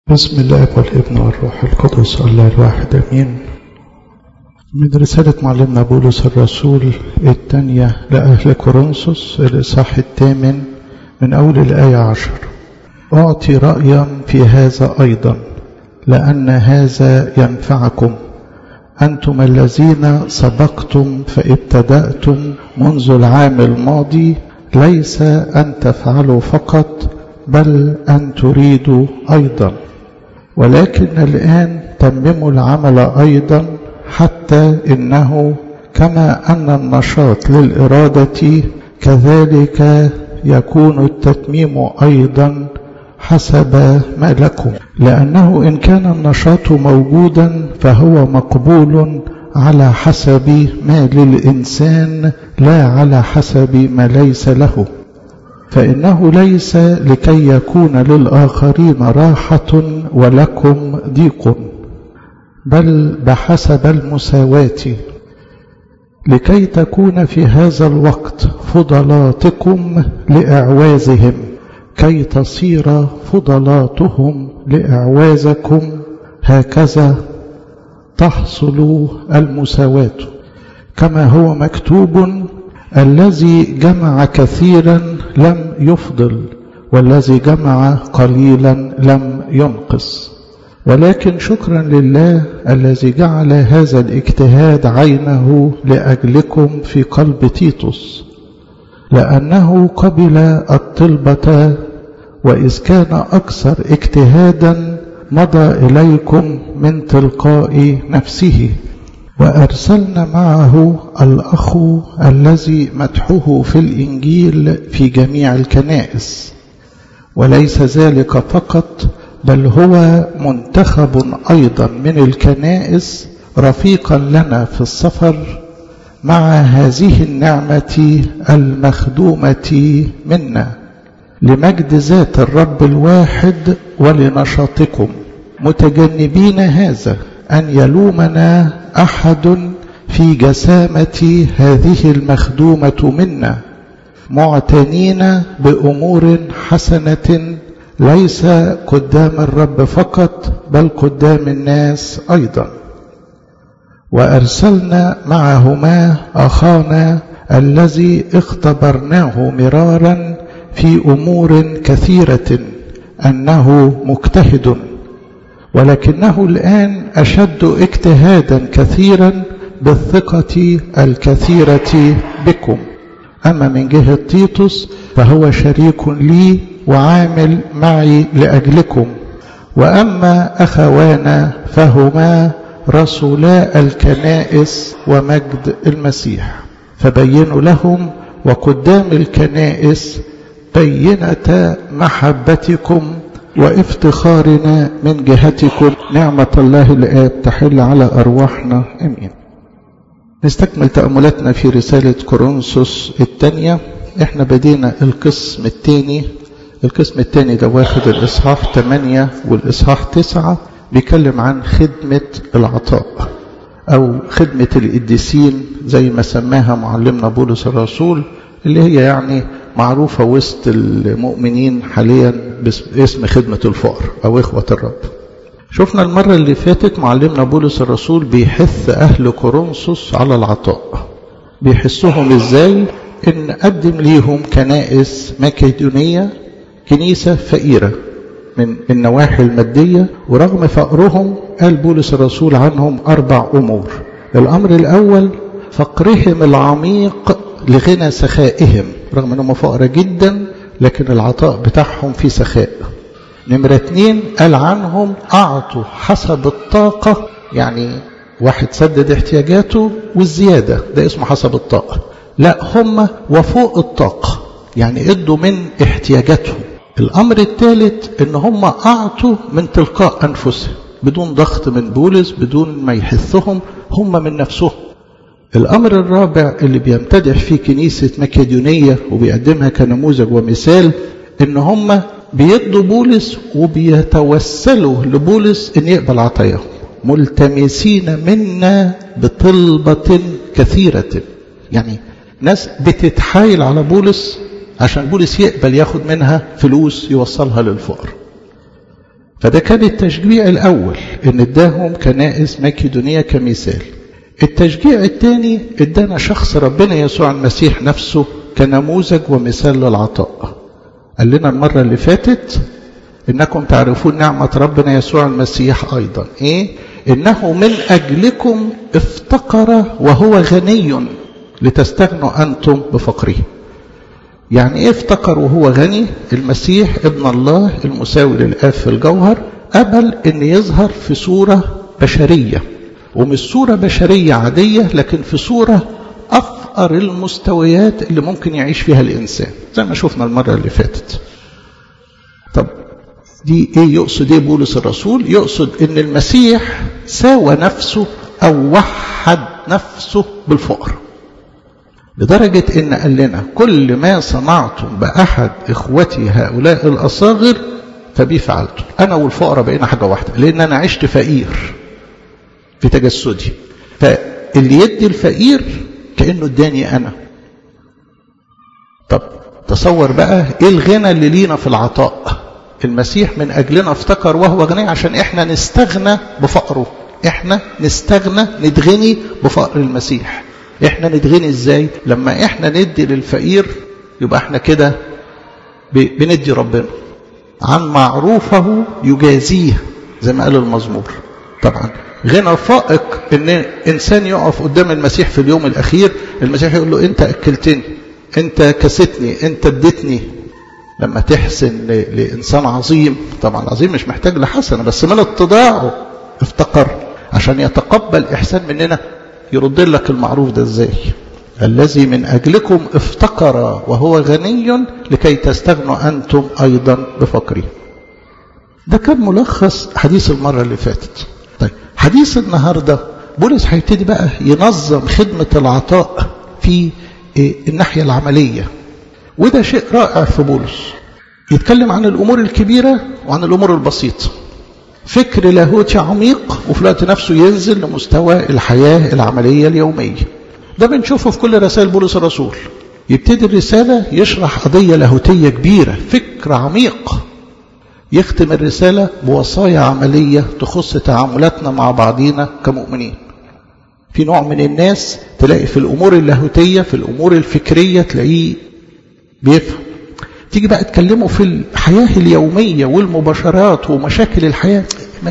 بسم الله والابن والروح القدس الله الواحد امين من رسالة معلمنا بولس الرسول الثانية لأهل كورنثوس الإصحاح الثامن من أول الآية عشر أعطي رأيا في هذا أيضا لأن هذا ينفعكم أنتم الذين سبقتم فابتدأتم منذ العام الماضي ليس أن تفعلوا فقط بل أن تريدوا أيضا ولكن الآن تمموا العمل أيضا حتى إنه كما أن النشاط للإرادة كذلك يكون التتميم أيضا حسب ما لكم لأنه إن كان النشاط موجودا فهو مقبول على حسب ما للإنسان لا على حسب ما ليس له فإنه ليس لكي يكون للآخرين راحة ولكم ضيق بل بحسب المساواة لكي تكون في هذا الوقت فضلاتكم لإعوازهم كي تصير فضلاتهم لإعوازكم هكذا تحصل المساواة كما هو مكتوب الذي جمع كثيرا لم يفضل والذي جمع قليلا لم ينقص ولكن شكرا لله الذي جعل هذا الاجتهاد عينه لاجلكم في قلب تيتوس لانه قبل الطلبه واذ كان اكثر اجتهادا مضى اليكم من تلقاء نفسه وأرسلنا معه الأخ الذي مدحه في الإنجيل في جميع الكنائس وليس ذلك فقط بل هو منتخب أيضا من الكنائس رفيقا لنا في السفر مع هذه النعمة المخدومة منا لمجد ذات الرب الواحد ولنشاطكم متجنبين هذا أن يلومنا أحد في جسامة هذه المخدومة منا معتنين بأمور حسنة ليس قدام الرب فقط بل قدام الناس أيضا وأرسلنا معهما أخانا الذي اختبرناه مرارا في أمور كثيرة أنه مجتهد ولكنه الآن أشد اجتهادا كثيرا بالثقة الكثيرة بكم أما من جهة تيتوس فهو شريك لي وعامل معي لأجلكم وأما أخوانا فهما رسولا الكنائس ومجد المسيح فبينوا لهم وقدام الكنائس بينة محبتكم وافتخارنا من جهتكم نعمة الله الآب تحل على أرواحنا أمين نستكمل تأملاتنا في رسالة كورنثوس الثانية احنا بدينا القسم الثاني القسم الثاني ده واخد الإصحاح 8 والإصحاح 9 بيتكلم عن خدمة العطاء أو خدمة القديسين زي ما سماها معلمنا بولس الرسول اللي هي يعني معروفة وسط المؤمنين حاليا باسم خدمة الفقر أو إخوة الرب شفنا المرة اللي فاتت معلمنا بولس الرسول بيحث أهل كورنثوس على العطاء بيحسهم إزاي إن قدم ليهم كنائس مكيدونية كنيسة فقيرة من النواحي المادية ورغم فقرهم قال بولس الرسول عنهم أربع أمور الأمر الأول فقرهم العميق لغنى سخائهم رغم انهم فقراء جدا لكن العطاء بتاعهم في سخاء نمرة اتنين قال عنهم أعطوا حسب الطاقة يعني واحد سدد احتياجاته والزيادة ده اسمه حسب الطاقة لا هم وفوق الطاقة يعني ادوا من احتياجاتهم الأمر الثالث ان هم أعطوا من تلقاء أنفسهم بدون ضغط من بولس بدون ما يحثهم هم من نفسهم الأمر الرابع اللي بيمتدح فيه كنيسة مكيدونية وبيقدمها كنموذج ومثال إن هم بيدوا بولس وبيتوسلوا لبولس إن يقبل عطاياهم ملتمسين منا بطلبة كثيرة يعني ناس بتتحايل على بولس عشان بولس يقبل ياخد منها فلوس يوصلها للفقر فده كان التشجيع الأول إن اداهم كنائس ماكيدونية كمثال التشجيع الثاني ادانا شخص ربنا يسوع المسيح نفسه كنموذج ومثال للعطاء قال لنا المرة اللي فاتت إنكم تعرفون نعمة ربنا يسوع المسيح أيضا إيه؟ إنه من أجلكم افتقر وهو غني لتستغنوا أنتم بفقره يعني إيه افتقر وهو غني المسيح ابن الله المساوي للآب في الجوهر قبل أن يظهر في صورة بشرية ومش صورة بشرية عادية لكن في صورة أفقر المستويات اللي ممكن يعيش فيها الإنسان زي ما شفنا المرة اللي فاتت طب دي ايه يقصد ايه بولس الرسول يقصد ان المسيح ساوى نفسه او وحد نفسه بالفقر لدرجة ان قال لنا كل ما صنعتم بأحد اخوتي هؤلاء الاصاغر فبي فعلته انا والفقراء بقينا حاجة واحدة لان انا عشت فقير في تجسدي فاللي يدي الفقير كأنه اداني انا طب تصور بقى ايه الغنى اللي لينا في العطاء المسيح من أجلنا افتكر وهو غني عشان إحنا نستغنى بفقره إحنا نستغنى نتغني بفقر المسيح إحنا نتغني إزاي لما إحنا ندي للفقير يبقى إحنا كده بندي ربنا عن معروفه يجازيه زي ما قال المزمور طبعا غنى فائق ان انسان يقف قدام المسيح في اليوم الاخير المسيح يقول له انت اكلتني انت كستني انت اديتني لما تحسن لإنسان عظيم طبعا عظيم مش محتاج لحسنة بس من اتضاعه افتقر عشان يتقبل إحسان مننا يرد لك المعروف ده ازاي الذي من أجلكم افتقر وهو غني لكي تستغنوا أنتم أيضا بفقره ده كان ملخص حديث المرة اللي فاتت طيب حديث النهاردة بولس هيبتدي بقى ينظم خدمة العطاء في الناحية العملية وده شيء رائع في بولس يتكلم عن الأمور الكبيرة وعن الأمور البسيطة فكر لاهوتي عميق وفي الوقت نفسه ينزل لمستوى الحياة العملية اليومية ده بنشوفه في كل رسائل بولس الرسول يبتدي الرسالة يشرح قضية لاهوتية كبيرة فكر عميق يختم الرسالة بوصايا عملية تخص تعاملاتنا مع بعضينا كمؤمنين في نوع من الناس تلاقي في الأمور اللاهوتية في الأمور الفكرية تلاقيه بيفهم تيجي بقى تكلمه في الحياة اليومية والمباشرات ومشاكل الحياة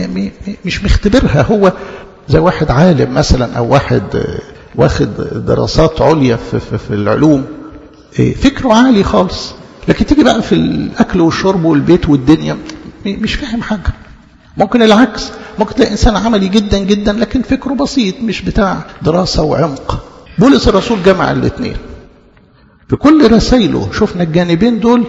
مش مختبرها هو زي واحد عالم مثلا أو واحد واخد دراسات عليا في, في, في العلوم فكره عالي خالص لكن تيجي بقى في الأكل والشرب والبيت والدنيا مش فاهم حاجة ممكن العكس ممكن تلاقي إنسان عملي جدا جدا لكن فكره بسيط مش بتاع دراسة وعمق بولس الرسول جمع الاثنين في كل رسائله شفنا الجانبين دول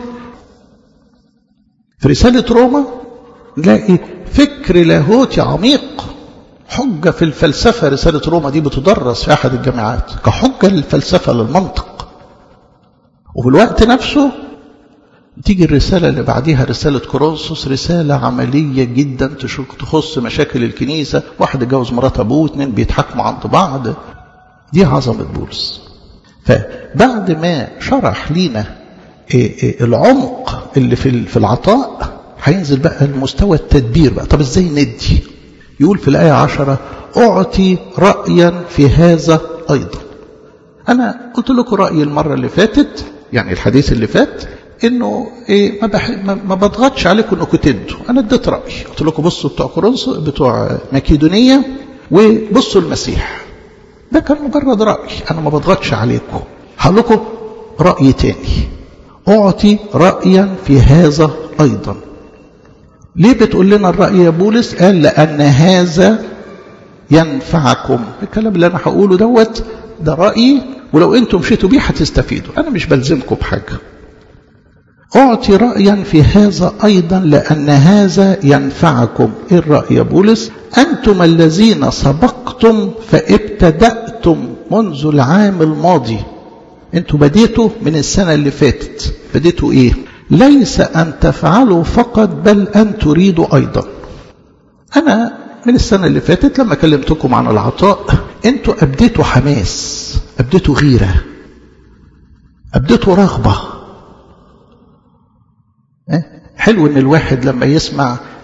في رسالة روما نلاقي فكر لاهوتي عميق حجة في الفلسفة رسالة روما دي بتدرس في أحد الجامعات كحجة للفلسفة للمنطق وفي الوقت نفسه تيجي الرسالة اللي بعديها رسالة كورنثوس رسالة عملية جدا تخص مشاكل الكنيسة واحد اتجوز مرات أبوه اتنين بيتحاكموا عند بعض دي عظمة بولس فبعد ما شرح لينا العمق اللي في العطاء هينزل بقى المستوى التدبير بقى طب ازاي ندي يقول في الآية عشرة أعطي رأيا في هذا أيضا أنا قلت لكم رأيي المرة اللي فاتت يعني الحديث اللي فات انه ايه ما, بح... ما بضغطش عليكم انكم تدوا انا اديت رايي قلت لكم بصوا بتوع كورنثو بتوع مكيدونيه وبصوا المسيح ده كان مجرد راي انا ما بضغطش عليكم هقول لكم راي تاني اعطي رايا في هذا ايضا ليه بتقول لنا الراي يا بولس قال لان هذا ينفعكم الكلام اللي انا هقوله دوت ده رايي ولو انتم مشيتوا بيه هتستفيدوا انا مش بلزمكم بحاجه أعطي رأيا في هذا أيضا لأن هذا ينفعكم إيه الرأي يا بولس أنتم الذين سبقتم فابتدأتم منذ العام الماضي أنتم بديتوا من السنة اللي فاتت بديتوا إيه ليس أن تفعلوا فقط بل أن تريدوا أيضا أنا من السنة اللي فاتت لما كلمتكم عن العطاء أنتوا أبديتوا حماس أبديتوا غيرة أبديتوا رغبة حلو ان الواحد لما يسمع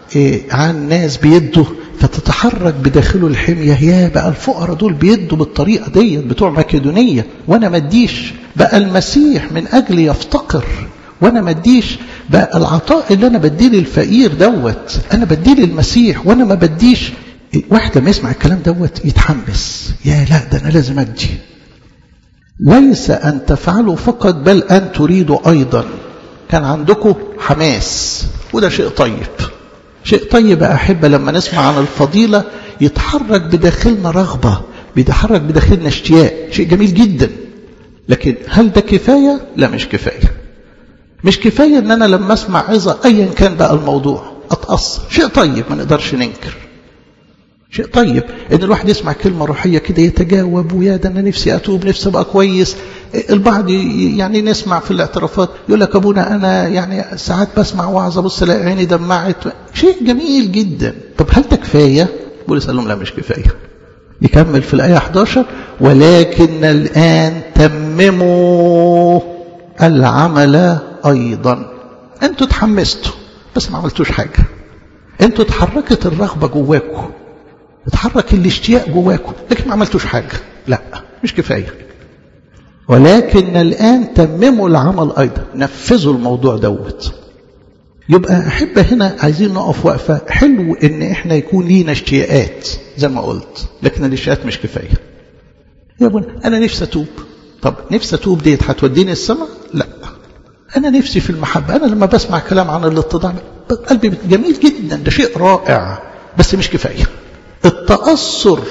إيه عن ناس بيدوا فتتحرك بداخله الحمية يا بقى الفقراء دول بيدوا بالطريقة دي بتوع مكيدونية وانا ما اديش بقى المسيح من اجل يفتقر وانا ما اديش بقى العطاء اللي انا بديه للفقير دوت انا بديه للمسيح وانا ما بديش واحد لما يسمع الكلام دوت يتحمس يا لا ده انا لازم ادي ليس ان تفعلوا فقط بل ان تريدوا ايضا كان عندكم حماس وده شيء طيب شيء طيب أحب لما نسمع عن الفضيلة يتحرك بداخلنا رغبة بيتحرك بداخلنا اشتياق شيء جميل جدا لكن هل ده كفاية؟ لا مش كفاية مش كفاية ان انا لما اسمع عظة ايا كان بقى الموضوع اتأثر شيء طيب ما نقدرش ننكر شيء طيب ان الواحد يسمع كلمة روحية كده يتجاوب ويا ده انا نفسي اتوب نفسي ابقى كويس البعض يعني نسمع في الاعترافات يقول لك ابونا انا يعني ساعات بسمع وعظ ابص الاقي عيني دمعت شيء جميل جدا طب هل ده كفايه؟ بولس قال لهم لا مش كفايه يكمل في الايه 11 ولكن الان تمموا العمل ايضا انتوا تحمستوا بس ما عملتوش حاجه انتوا اتحركت الرغبه جواكم اتحرك الاشتياق جواكم لكن ما عملتوش حاجه لا مش كفايه ولكن الآن تمموا العمل أيضا نفذوا الموضوع دوت يبقى أحبة هنا عايزين نقف وقفة حلو إن إحنا يكون لينا اشتياقات زي ما قلت لكن الاشتياقات مش كفاية يا ابونا أنا نفسي أتوب طب نفسي أتوب ديت هتوديني السماء؟ لا أنا نفسي في المحبة أنا لما بسمع كلام عن الاتضاع قلبي جميل جدا ده شيء رائع بس مش كفاية التأثر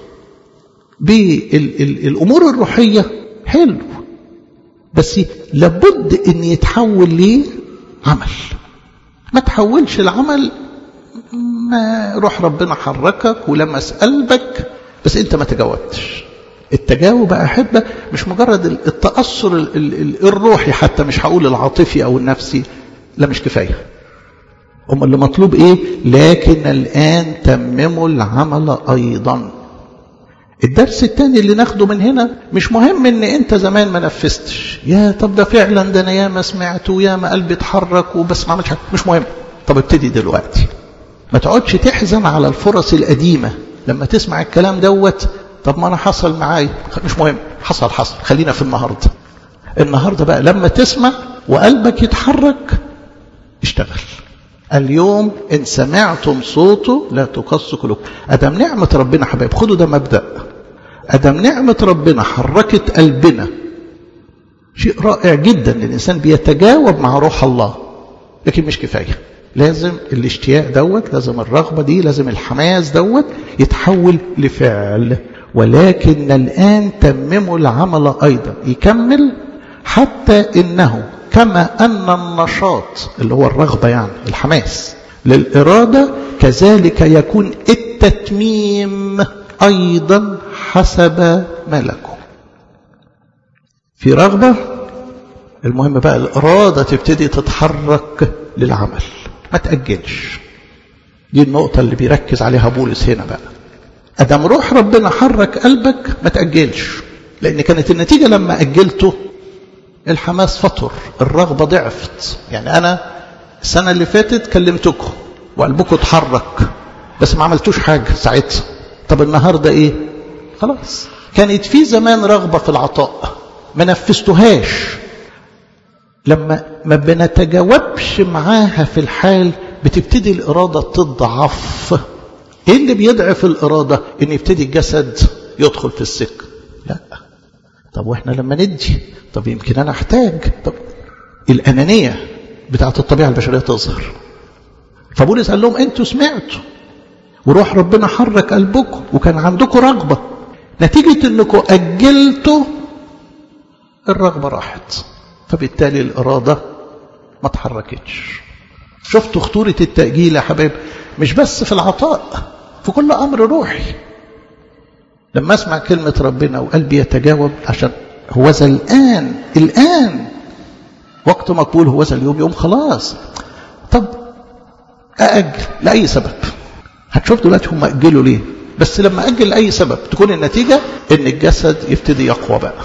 بالأمور الروحية حلو بس لابد ان يتحول ليه عمل ما تحولش العمل ما روح ربنا حركك ولمس قلبك بس انت ما تجاوبتش التجاوب احبه مش مجرد التاثر الروحي حتى مش هقول العاطفي او النفسي لا مش كفايه أم اللي مطلوب ايه لكن الان تمموا العمل ايضا الدرس الثاني اللي ناخده من هنا مش مهم ان انت زمان ما نفذتش يا طب ده فعلا ده انا ياما سمعت وياما قلبي اتحرك وبس ما عملتش حاجه مش مهم طب ابتدي دلوقتي ما تقعدش تحزن على الفرص القديمه لما تسمع الكلام دوت طب ما انا حصل معايا مش مهم حصل حصل خلينا في النهارده النهارده بقى لما تسمع وقلبك يتحرك اشتغل اليوم ان سمعتم صوته لا تقص قلوبكم ادم نعمه ربنا حبايب خدوا ده مبدا ادم نعمه ربنا حركت قلبنا شيء رائع جدا الانسان بيتجاوب مع روح الله لكن مش كفايه لازم الاشتياق دوت لازم الرغبه دي لازم الحماس دوت يتحول لفعل ولكن الان تمموا العمل ايضا يكمل حتى انه كما أن النشاط اللي هو الرغبة يعني الحماس للإرادة كذلك يكون التتميم أيضا حسب ما لكم في رغبة المهم بقى الإرادة تبتدي تتحرك للعمل ما تأجلش دي النقطة اللي بيركز عليها بولس هنا بقى أدم روح ربنا حرك قلبك ما تأجلش لأن كانت النتيجة لما أجلته الحماس فطر الرغبة ضعفت يعني أنا السنة اللي فاتت كلمتكم وقلبكم اتحرك بس ما عملتوش حاجة ساعتها طب النهاردة إيه خلاص كانت في زمان رغبة في العطاء ما نفذتهاش لما ما بنتجاوبش معاها في الحال بتبتدي الإرادة تضعف إيه اللي بيضعف الإرادة إن يبتدي الجسد يدخل في السكة لا طب واحنا لما ندي طب يمكن انا احتاج طب الانانيه بتاعت الطبيعه البشريه تظهر فبولس قال لهم انتوا سمعتوا وروح ربنا حرك قلبكم وكان عندكم رغبه نتيجه انكم اجلتوا الرغبه راحت فبالتالي الاراده ما اتحركتش شفتوا خطوره التاجيل يا حبايب مش بس في العطاء في كل امر روحي لما اسمع كلمة ربنا وقلبي يتجاوب عشان هو ذا الآن الآن وقت مقبول هو ذا اليوم يوم خلاص طب أأجل لأي سبب هتشوف دلوقتي هم أجلوا ليه بس لما أجل لأي سبب تكون النتيجة إن الجسد يبتدي يقوى بقى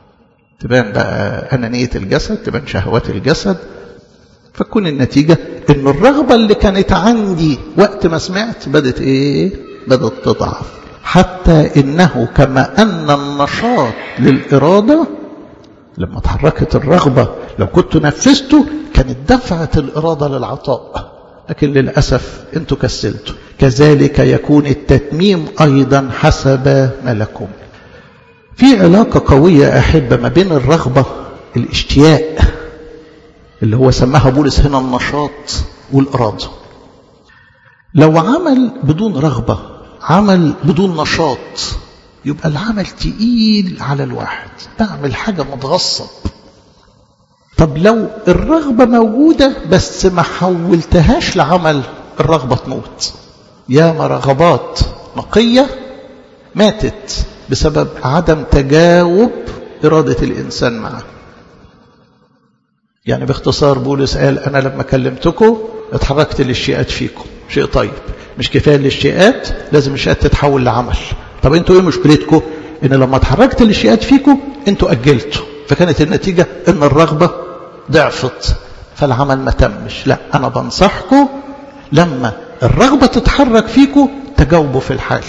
تبان بقى أنانية الجسد تبان شهوات الجسد فتكون النتيجة ان الرغبة اللي كانت عندي وقت ما سمعت بدت ايه بدت تضعف حتى انه كما ان النشاط للإرادة لما تحركت الرغبة لو كنت نفذته كانت دفعت الإرادة للعطاء لكن للأسف انتوا كسلتوا كذلك يكون التتميم أيضا حسب ملكم في علاقة قوية أحبة ما بين الرغبة الاشتياق اللي هو سماها بولس هنا النشاط والإرادة لو عمل بدون رغبة عمل بدون نشاط يبقى العمل تقيل على الواحد بعمل حاجة متغصب طب لو الرغبة موجودة بس ما حولتهاش لعمل الرغبة تموت ياما رغبات نقية ماتت بسبب عدم تجاوب إرادة الإنسان معه يعني باختصار بولس قال أنا لما كلمتكم اتحركت للشيئات فيكم شيء طيب مش كفاية للشيئات لازم الشيئات تتحول لعمل طب انتوا ايه مشكلتكم ان لما اتحركت للشيئات فيكم انتوا أجلتوا فكانت النتيجة ان الرغبة ضعفت فالعمل ما تمش لا أنا بنصحكم لما الرغبة تتحرك فيكم تجاوبوا في الحال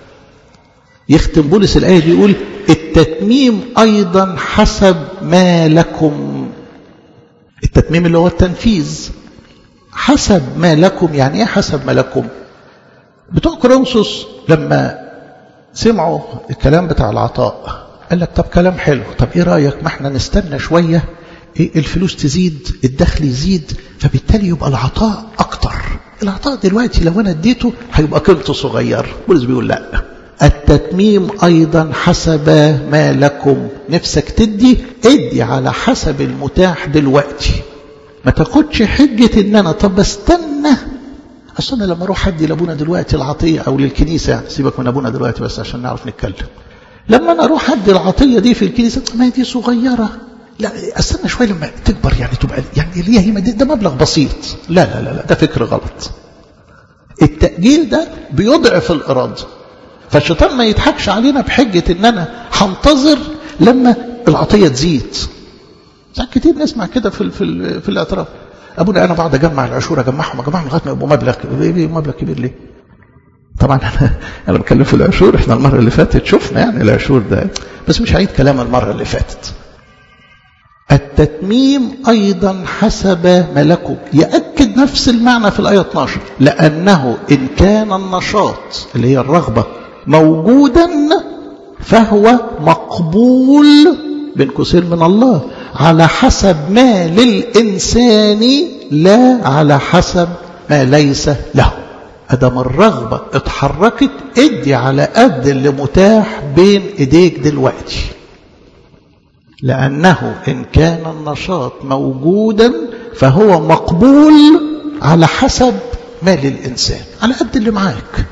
يختم بولس الآية دي يقول التتميم أيضا حسب ما لكم التتميم اللي هو التنفيذ حسب ما لكم يعني ايه حسب ما لكم بتوع كورنثوس لما سمعوا الكلام بتاع العطاء قال لك طب كلام حلو طب ايه رايك ما احنا نستنى شويه إيه الفلوس تزيد الدخل يزيد فبالتالي يبقى العطاء اكتر العطاء دلوقتي لو انا اديته هيبقى قيمته صغير بولس بيقول لا التتميم ايضا حسب ما لكم نفسك تدي ادي على حسب المتاح دلوقتي ما تاخدش حجة ان انا طب استنى اصل انا لما اروح ادي لابونا دلوقتي العطية او للكنيسة يعني سيبك من ابونا دلوقتي بس عشان نعرف نتكلم لما انا اروح ادي العطية دي في الكنيسة ما هي دي صغيرة لا استنى شوية لما تكبر يعني تبقى يعني اللي هي ده مبلغ بسيط لا لا لا, لا ده فكر غلط التأجيل ده بيضعف الإرادة فالشيطان ما يضحكش علينا بحجة ان انا هنتظر لما العطية تزيد ساعات كتير نسمع كده في في في الاعتراف ابونا انا بقعد اجمع العشور اجمعهم اجمعهم لغايه ما يبقوا مبلغ كبير مبلغ كبير ليه؟ طبعا انا انا بتكلم في العشور احنا المره اللي فاتت شفنا يعني العشور ده بس مش هعيد كلام المره اللي فاتت التتميم ايضا حسب ملكه ياكد نفس المعنى في الايه 12 لانه ان كان النشاط اللي هي الرغبه موجودا فهو مقبول بين قوسين من الله على حسب ما للإنسان لا على حسب ما ليس له أدم الرغبة اتحركت ادي على قد اللي متاح بين ايديك دلوقتي لأنه إن كان النشاط موجودا فهو مقبول على حسب ما للإنسان على قد اللي معاك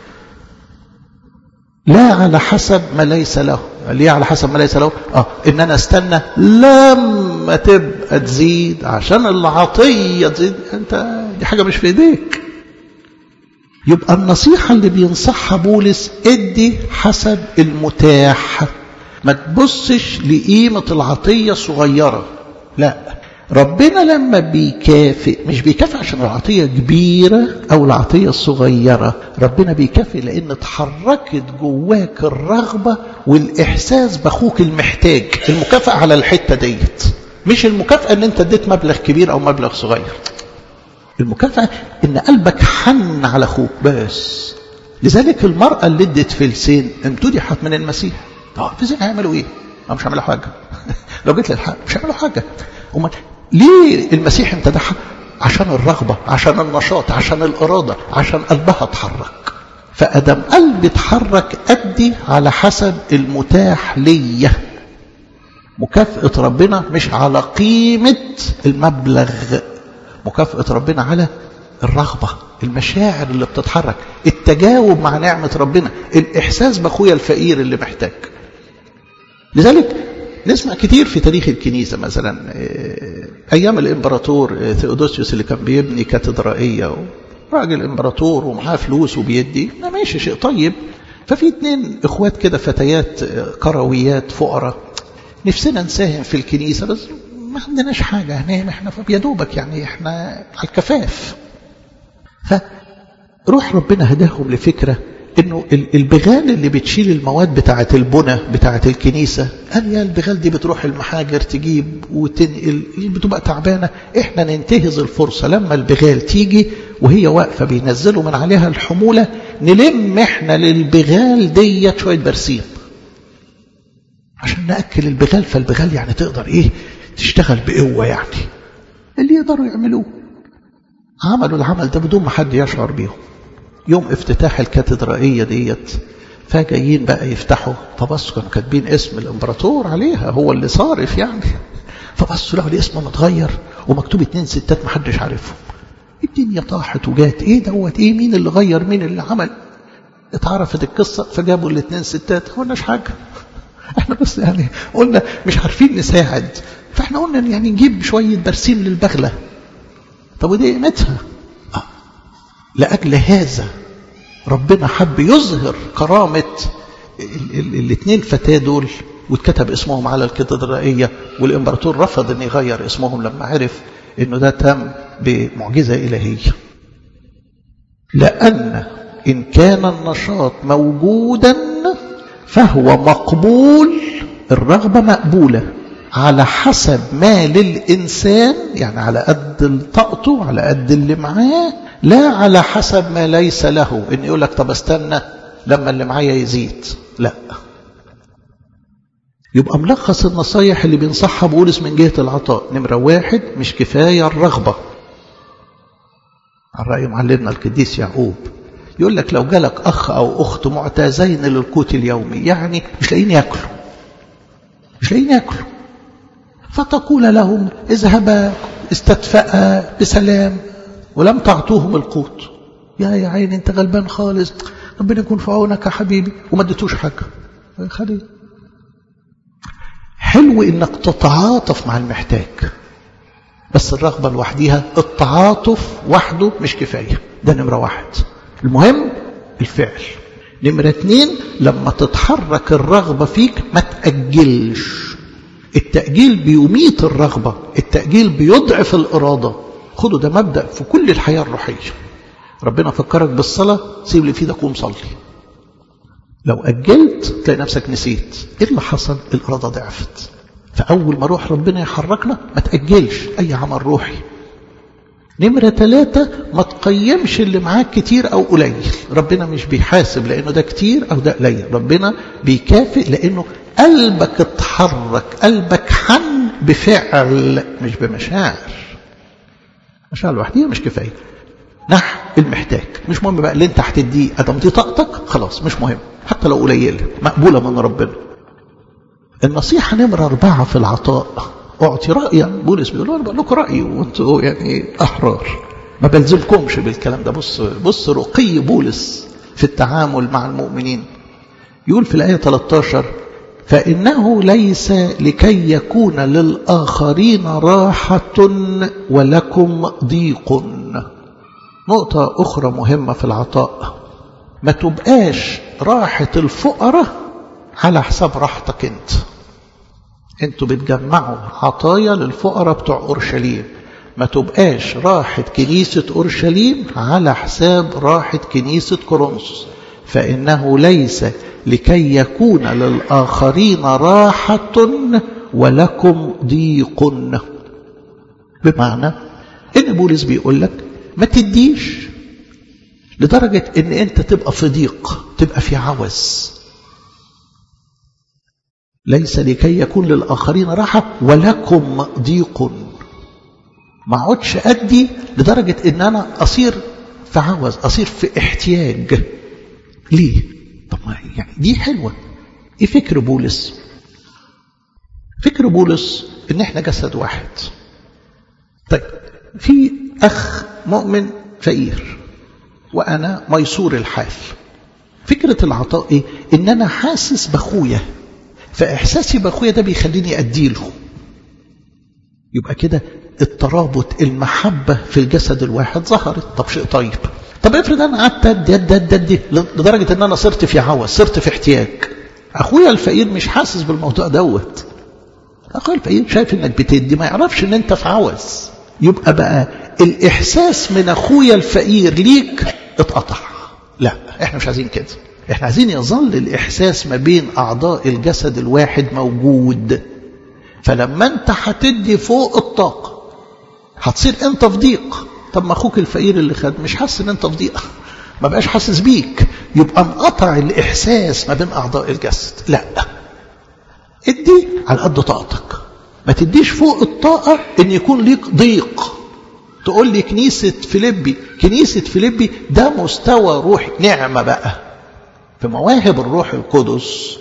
لا على حسب ما ليس له ليه على حسب ما ليس له اه ان انا استنى لما تبقى تزيد عشان العطيه تزيد انت دي حاجه مش في ايديك يبقى النصيحه اللي بينصحها بولس ادي حسب المتاح ما تبصش لقيمه العطيه صغيره لا ربنا لما بيكافئ مش بيكافئ عشان العطية كبيرة أو العطية الصغيرة ربنا بيكافئ لأن اتحركت جواك الرغبة والإحساس بأخوك المحتاج المكافأة على الحتة ديت مش المكافأة ان انت اديت مبلغ كبير أو مبلغ صغير المكافأة ان قلبك حن على أخوك بس لذلك المرأة اللي ادت فلسين امتدحت من المسيح طب فلسين هيعملوا ايه؟ مش هيعملوا حاجة لو جيت للحق مش هيعملوا حاجة امال ليه المسيح امتدحها عشان الرغبة عشان النشاط عشان الإرادة عشان قلبها اتحرك فأدم قلبي اتحرك أدي على حسب المتاح ليا مكافأة ربنا مش على قيمة المبلغ مكافأة ربنا على الرغبة المشاعر اللي بتتحرك التجاوب مع نعمة ربنا الإحساس بأخويا الفقير اللي محتاج لذلك نسمع كتير في تاريخ الكنيسة مثلا أيام الإمبراطور ثيودوسيوس اللي كان بيبني كاتدرائية راجل إمبراطور ومعاه فلوس وبيدي ماشي شيء طيب ففي اتنين إخوات كده فتيات كرويات فقراء نفسنا نساهم في الكنيسة بس ما عندناش حاجة هنام احنا يا دوبك يعني احنا على الكفاف فروح ربنا هداهم لفكرة انه البغال اللي بتشيل المواد بتاعة البنى بتاعة الكنيسة قال يا البغال دي بتروح المحاجر تجيب وتنقل بتبقى تعبانة احنا ننتهز الفرصة لما البغال تيجي وهي واقفة بينزلوا من عليها الحمولة نلم احنا للبغال ديت شوية برسيم عشان نأكل البغال فالبغال يعني تقدر ايه تشتغل بقوة يعني اللي يقدروا يعملوه عملوا العمل ده بدون ما حد يشعر بيهم يوم افتتاح الكاتدرائية ديت فجايين بقى يفتحوا فبصوا كانوا كاتبين اسم الامبراطور عليها هو اللي صارف يعني فبصوا لقوا الاسم متغير ومكتوب اتنين ستات محدش عارفهم الدنيا طاحت وجات ايه دوت ايه مين اللي غير مين اللي عمل اتعرفت القصة فجابوا الاتنين ستات ما قلناش حاجة احنا بس يعني قلنا مش عارفين نساعد فاحنا قلنا يعني نجيب شوية برسيم للبغلة طب ودي قيمتها آه. لأجل هذا ربنا حب يظهر كرامة الاثنين فتاة دول واتكتب اسمهم على الكاتدرائية والإمبراطور رفض أن يغير اسمهم لما عرف أنه ده تم بمعجزة إلهية لأن إن كان النشاط موجودا فهو مقبول الرغبة مقبولة على حسب ما للإنسان يعني على قد طاقته على قد اللي معاه لا على حسب ما ليس له إن يقول لك طب استنى لما اللي معايا يزيد لا يبقى ملخص النصايح اللي بينصحها بولس من جهة العطاء نمرة واحد مش كفاية الرغبة على رأي معلمنا القديس يعقوب يقول لك لو جالك أخ أو أخت معتازين للقوت اليومي يعني مش لاقيين ياكلوا مش لاقيين ياكلوا فتقول لهم اذهبا استدفأ بسلام ولم تعطوهم القوت يا يا عيني انت غلبان خالص ربنا يكون في عونك يا حبيبي وما اديتوش حاجه خلي حلو انك تتعاطف مع المحتاج بس الرغبه لوحديها التعاطف وحده مش كفايه ده نمره واحد المهم الفعل نمرة اتنين لما تتحرك الرغبة فيك ما تأجلش التأجيل بيميت الرغبة التأجيل بيضعف الإرادة خدوا ده مبدأ في كل الحياة الروحية ربنا فكرك بالصلاة سيب لي في ايدك قوم صلي لو أجلت تلاقي نفسك نسيت إيه اللي حصل الإرادة ضعفت فأول ما روح ربنا يحركنا ما تأجلش أي عمل روحي نمرة ثلاثة ما تقيمش اللي معاك كتير أو قليل ربنا مش بيحاسب لأنه ده كتير أو ده قليل ربنا بيكافئ لأنه قلبك اتحرك قلبك حن بفعل مش بمشاعر مشاعر لوحديها مش كفاية نحو المحتاج مش مهم بقى اللي انت هتديه ادم دي طاقتك خلاص مش مهم حتى لو قليله مقبولة من ربنا النصيحة نمرة أربعة في العطاء أعطي رأيا بولس بيقول أنا بقول لكم رأيي وأنتوا يعني أحرار ما بلزمكمش بالكلام ده بص بص رقي بولس في التعامل مع المؤمنين يقول في الآية 13 فإنه ليس لكي يكون للآخرين راحة ولكم ضيق نقطة أخرى مهمة في العطاء ما تبقاش راحة الفقراء على حساب راحتك انت انتوا بتجمعوا عطايا للفقراء بتوع أورشليم ما تبقاش راحة كنيسة أورشليم على حساب راحة كنيسة كورنثوس فإنه ليس لكي يكون للآخرين راحة ولكم ضيق بمعنى إن بولس بيقول لك ما تديش لدرجة إن أنت تبقى في ضيق تبقى في عوز ليس لكي يكون للآخرين راحة ولكم ضيق ما اقعدش أدي لدرجة إن أنا أصير في عوز أصير في احتياج ليه؟ طب ما يعني دي حلوة إيه فكر بولس؟ فكر بولس إن إحنا جسد واحد طيب في أخ مؤمن فقير وأنا ميسور الحال فكرة العطاء إيه؟ إن أنا حاسس بأخويا فإحساسي بأخويا ده بيخليني أديله يبقى كده الترابط المحبة في الجسد الواحد ظهرت طب شيء طيب طب افرض أنا قعدت أدي أدي أدي أدي لدرجة إن أنا صرت في عوز صرت في احتياج أخويا الفقير مش حاسس بالموضوع دوت أخويا الفقير شايف إنك بتدي ما يعرفش إن أنت في عوز يبقى بقى الإحساس من أخويا الفقير ليك اتقطع لا احنا مش عايزين كده احنا عايزين يظل الإحساس ما بين أعضاء الجسد الواحد موجود فلما انت هتدي فوق الطاقة هتصير انت في ضيق طب ما اخوك الفقير اللي خد مش حاسس ان انت في ضيق ما بقاش حاسس بيك يبقى انقطع الإحساس ما بين أعضاء الجسد لا ادي على قد طاقتك ما تديش فوق الطاقة ان يكون ليك ضيق تقول لي كنيسة فيليبي كنيسة فيليبي ده مستوى روح نعمة بقى في مواهب الروح القدس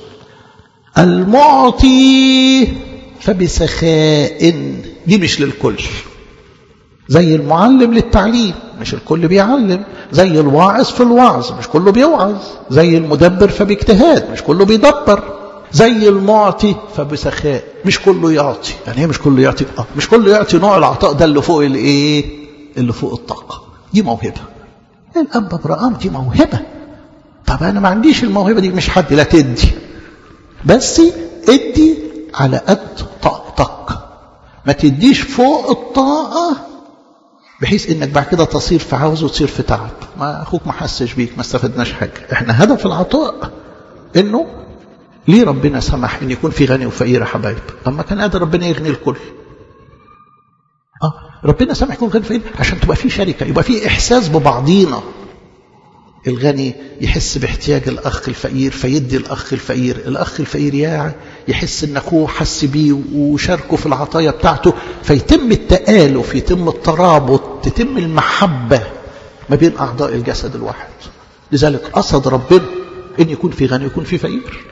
المعطي فبسخاء دي مش للكل زي المعلم للتعليم مش الكل بيعلم زي الواعظ في الوعظ مش كله بيوعظ زي المدبر فباجتهاد مش كله بيدبر زي المعطي فبسخاء مش كله يعطي يعني ايه مش كله يعطي اه مش كله يعطي نوع العطاء ده اللي فوق الايه اللي فوق الطاقه دي موهبه الاب ابراهام دي موهبه طب انا ما عنديش الموهبه دي مش حد لا تدي بس ادي على قد طاقتك ما تديش فوق الطاقه بحيث انك بعد كده تصير في عوز وتصير في تعب ما اخوك ما حسش بيك ما استفدناش حاجه احنا هدف العطاء انه ليه ربنا سمح ان يكون في غني وفقير يا حبايب طب ما كان قادر ربنا يغني الكل اه ربنا سمح يكون غني وفقير عشان تبقى في شركه يبقى في احساس ببعضينا الغني يحس باحتياج الاخ الفقير فيدي الاخ الفقير الاخ الفقير يا يحس ان اخوه حس بيه وشاركه في العطايا بتاعته فيتم التآلف يتم الترابط تتم المحبه ما بين اعضاء الجسد الواحد لذلك قصد ربنا ان يكون في غني ويكون في فقير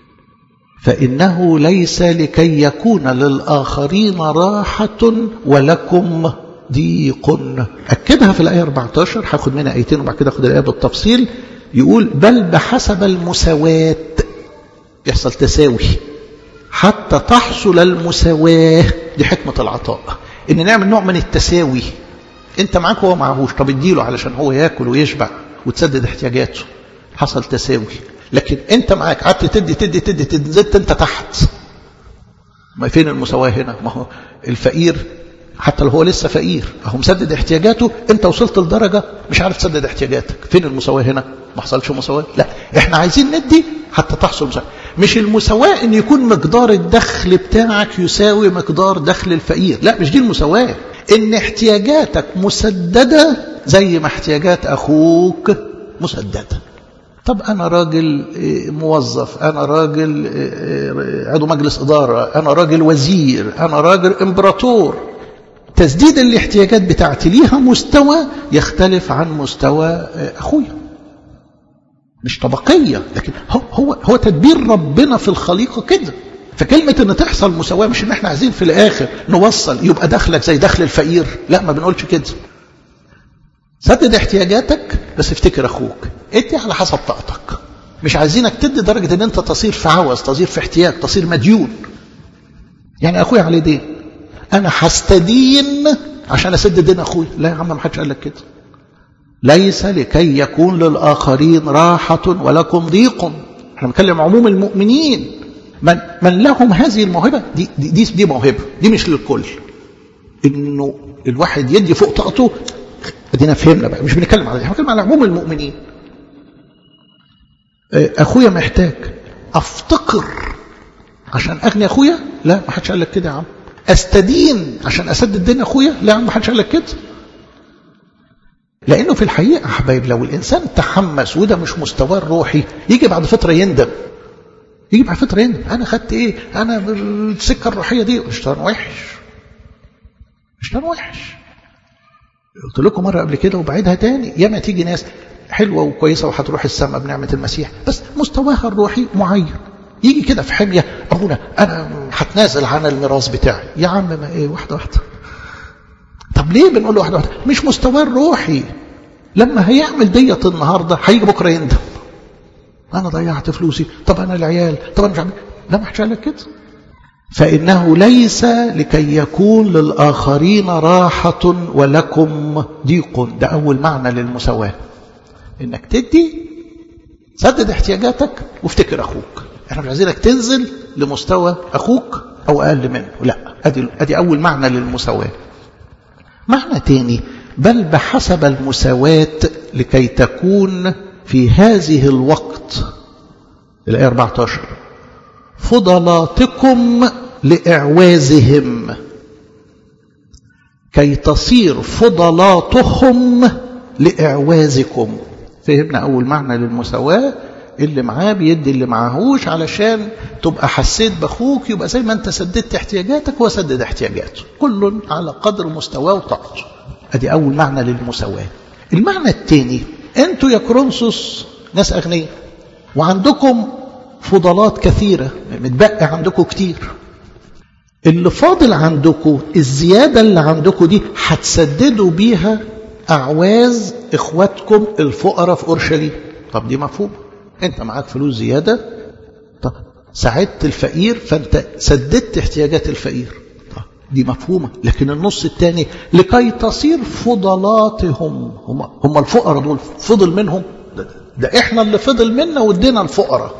فإنه ليس لكي يكون للآخرين راحة ولكم ضيق أكدها في الآية 14 هاخد منها آيتين وبعد كده أخد الآية بالتفصيل يقول بل بحسب المساواة يحصل تساوي حتى تحصل المساواة دي حكمة العطاء إن نعمل نوع من التساوي أنت معاك وهو معهوش طب اديله علشان هو ياكل ويشبع وتسدد احتياجاته حصل تساوي لكن انت معاك قعدت تدي تدي تدي تدي زدت انت تحت ما فين المساواة هنا ما هو الفقير حتى لو هو لسه فقير اهو مسدد احتياجاته انت وصلت لدرجة مش عارف تسدد احتياجاتك فين المساواة هنا ما حصلش مساواة لا احنا عايزين ندي حتى تحصل مساواة مش المساواة ان يكون مقدار الدخل بتاعك يساوي مقدار دخل الفقير لا مش دي المساواة ان احتياجاتك مسددة زي ما احتياجات اخوك مسددة طب أنا راجل موظف أنا راجل عضو مجلس إدارة أنا راجل وزير أنا راجل إمبراطور تسديد الاحتياجات بتاعتي ليها مستوى يختلف عن مستوى أخويا مش طبقية لكن هو, هو, هو تدبير ربنا في الخليقة كده فكلمة ان تحصل مساواة مش ان احنا عايزين في الاخر نوصل يبقى دخلك زي دخل الفقير لا ما بنقولش كده سدد احتياجاتك بس افتكر اخوك ادي على حسب طاقتك مش عايزينك تدي درجة ان انت تصير في عوز تصير في احتياج تصير مديون يعني اخويا عليه دين انا هستدين عشان اسد دين اخويا لا يا عم ما حدش قال لك كده ليس لكي يكون للاخرين راحة ولكم ضيق احنا بنتكلم عموم المؤمنين من, من لهم هذه الموهبة دي, دي, دي, دي موهبة دي مش للكل انه الواحد يدي فوق طاقته ادينا فهمنا بقى مش بنتكلم على احنا بنتكلم على عموم المؤمنين اخويا محتاج افتقر عشان اغني اخويا لا ما حدش قال لك كده يا عم استدين عشان اسدد دين اخويا لا يا عم ما حدش قال لك كده لانه في الحقيقه يا حبايب لو الانسان تحمس وده مش مستواه الروحي يجي بعد فتره يندم يجي بعد فتره يندم انا خدت ايه انا السكه الروحيه دي اشتغل وحش اشتغل وحش قلت لكم مرة قبل كده وبعيدها تاني ياما تيجي ناس حلوة وكويسة وهتروح السماء بنعمة المسيح بس مستواها الروحي معين يجي كده في حمية أبونا أنا هتنازل عن الميراث بتاعي يا عم ما إيه واحدة واحدة طب ليه بنقول له واحدة واحدة مش مستواه الروحي لما هيعمل ديت النهاردة هيجي بكرة يندم أنا ضيعت فلوسي طب أنا العيال طب أنا مش عارف لا ما حدش قال لك كده فإنه ليس لكي يكون للآخرين راحة ولكم ضيق ده أول معنى للمساواة إنك تدي سدد احتياجاتك وافتكر أخوك احنا مش عايزينك تنزل لمستوى أخوك أو أقل منه لا أدي, أدي أول معنى للمساواة معنى تاني بل بحسب المساواة لكي تكون في هذه الوقت الآية 14 فضلاتكم لإعوازهم كي تصير فضلاتهم لإعوازكم فهمنا أول معنى للمساواة اللي معاه بيدي اللي معاهوش علشان تبقى حسيت بأخوك يبقى زي ما أنت سددت احتياجاتك هو سدد احتياجاته كل على قدر مستواه وطاقته أدي أول معنى للمساواة المعنى الثاني أنتوا يا كرونسوس ناس أغنياء وعندكم فضلات كثيرة متبقى عندكم كتير اللي فاضل عندكم الزيادة اللي عندكم دي هتسددوا بيها أعواز إخواتكم الفقراء في أورشليم طب دي مفهوم أنت معاك فلوس زيادة طب ساعدت الفقير فأنت سددت احتياجات الفقير طب دي مفهومة لكن النص الثاني لكي تصير فضلاتهم هم, هم الفقراء دول فضل منهم ده, ده احنا اللي فضل منا وادينا الفقراء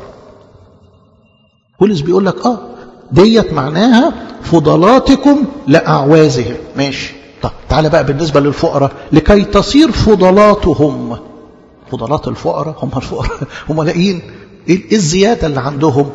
بولس بيقول لك اه ديت معناها فضلاتكم لأعوازهم ماشي طب تعالى بقى بالنسبة للفقراء لكي تصير فضلاتهم فضلات الفقراء هم الفقراء هم لاقيين ايه الزيادة اللي عندهم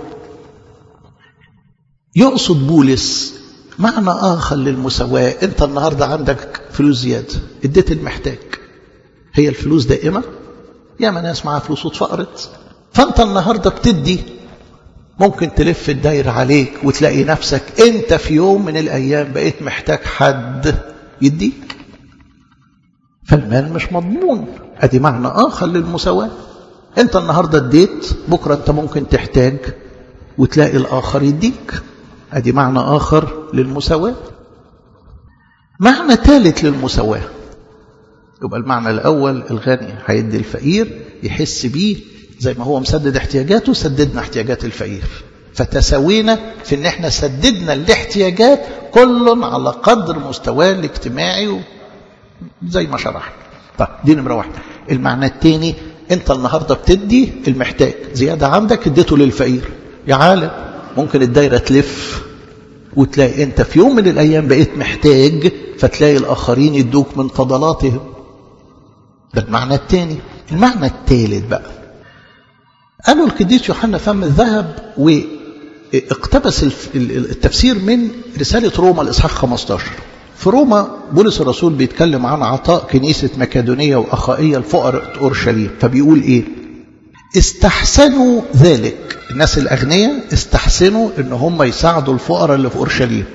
يقصد بولس معنى آخر للمساواة أنت النهاردة عندك فلوس زيادة اديت المحتاج هي الفلوس دائمة ياما ناس معاها فلوس واتفقرت فأنت النهاردة بتدي ممكن تلف الدايرة عليك وتلاقي نفسك انت في يوم من الايام بقيت محتاج حد يديك فالمال مش مضمون ادي معنى اخر للمساواة انت النهاردة اديت بكرة انت ممكن تحتاج وتلاقي الاخر يديك ادي معنى اخر للمساواة معنى ثالث للمساواة يبقى المعنى الاول الغني هيدي الفقير يحس بيه زي ما هو مسدد احتياجاته سددنا احتياجات الفقير فتساوينا في ان احنا سددنا الاحتياجات كل على قدر مستواه الاجتماعي زي ما شرحنا طيب دي نمرة واحدة المعنى الثاني انت النهاردة بتدي المحتاج زيادة عندك اديته للفقير يا عالم ممكن الدايرة تلف وتلاقي انت في يوم من الايام بقيت محتاج فتلاقي الاخرين يدوك من فضلاتهم ده المعنى الثاني المعنى الثالث بقى قالوا القديس يوحنا فم الذهب واقتبس التفسير من رسالة روما الإصحاح 15 في روما بولس الرسول بيتكلم عن عطاء كنيسة مكادونية وأخائية الفقراء أورشليم فبيقول إيه استحسنوا ذلك الناس الأغنياء استحسنوا إن هم يساعدوا الفقراء اللي في أورشليم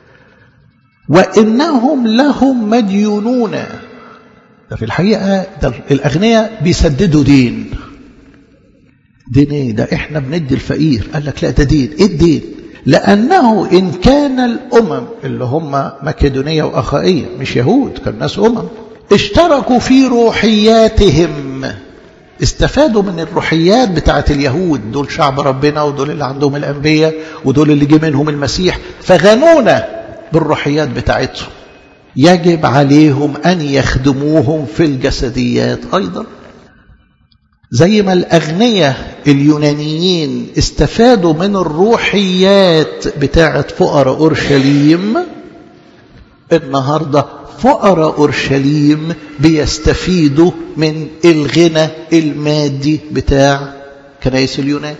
وإنهم لهم مديونون ده في الحقيقة ده الأغنياء بيسددوا دين دين ايه ده احنا بندي الفقير قال لك لا ده دين ايه الدين لأنه إن كان الأمم اللي هم مكدونية وأخائية مش يهود كان ناس أمم اشتركوا في روحياتهم استفادوا من الروحيات بتاعة اليهود دول شعب ربنا ودول اللي عندهم الأنبياء ودول اللي جه منهم المسيح فغنونا بالروحيات بتاعتهم يجب عليهم أن يخدموهم في الجسديات أيضا زي ما الأغنياء اليونانيين استفادوا من الروحيات بتاعة فقراء أورشليم النهاردة فقراء أورشليم بيستفيدوا من الغنى المادي بتاع كنائس اليونان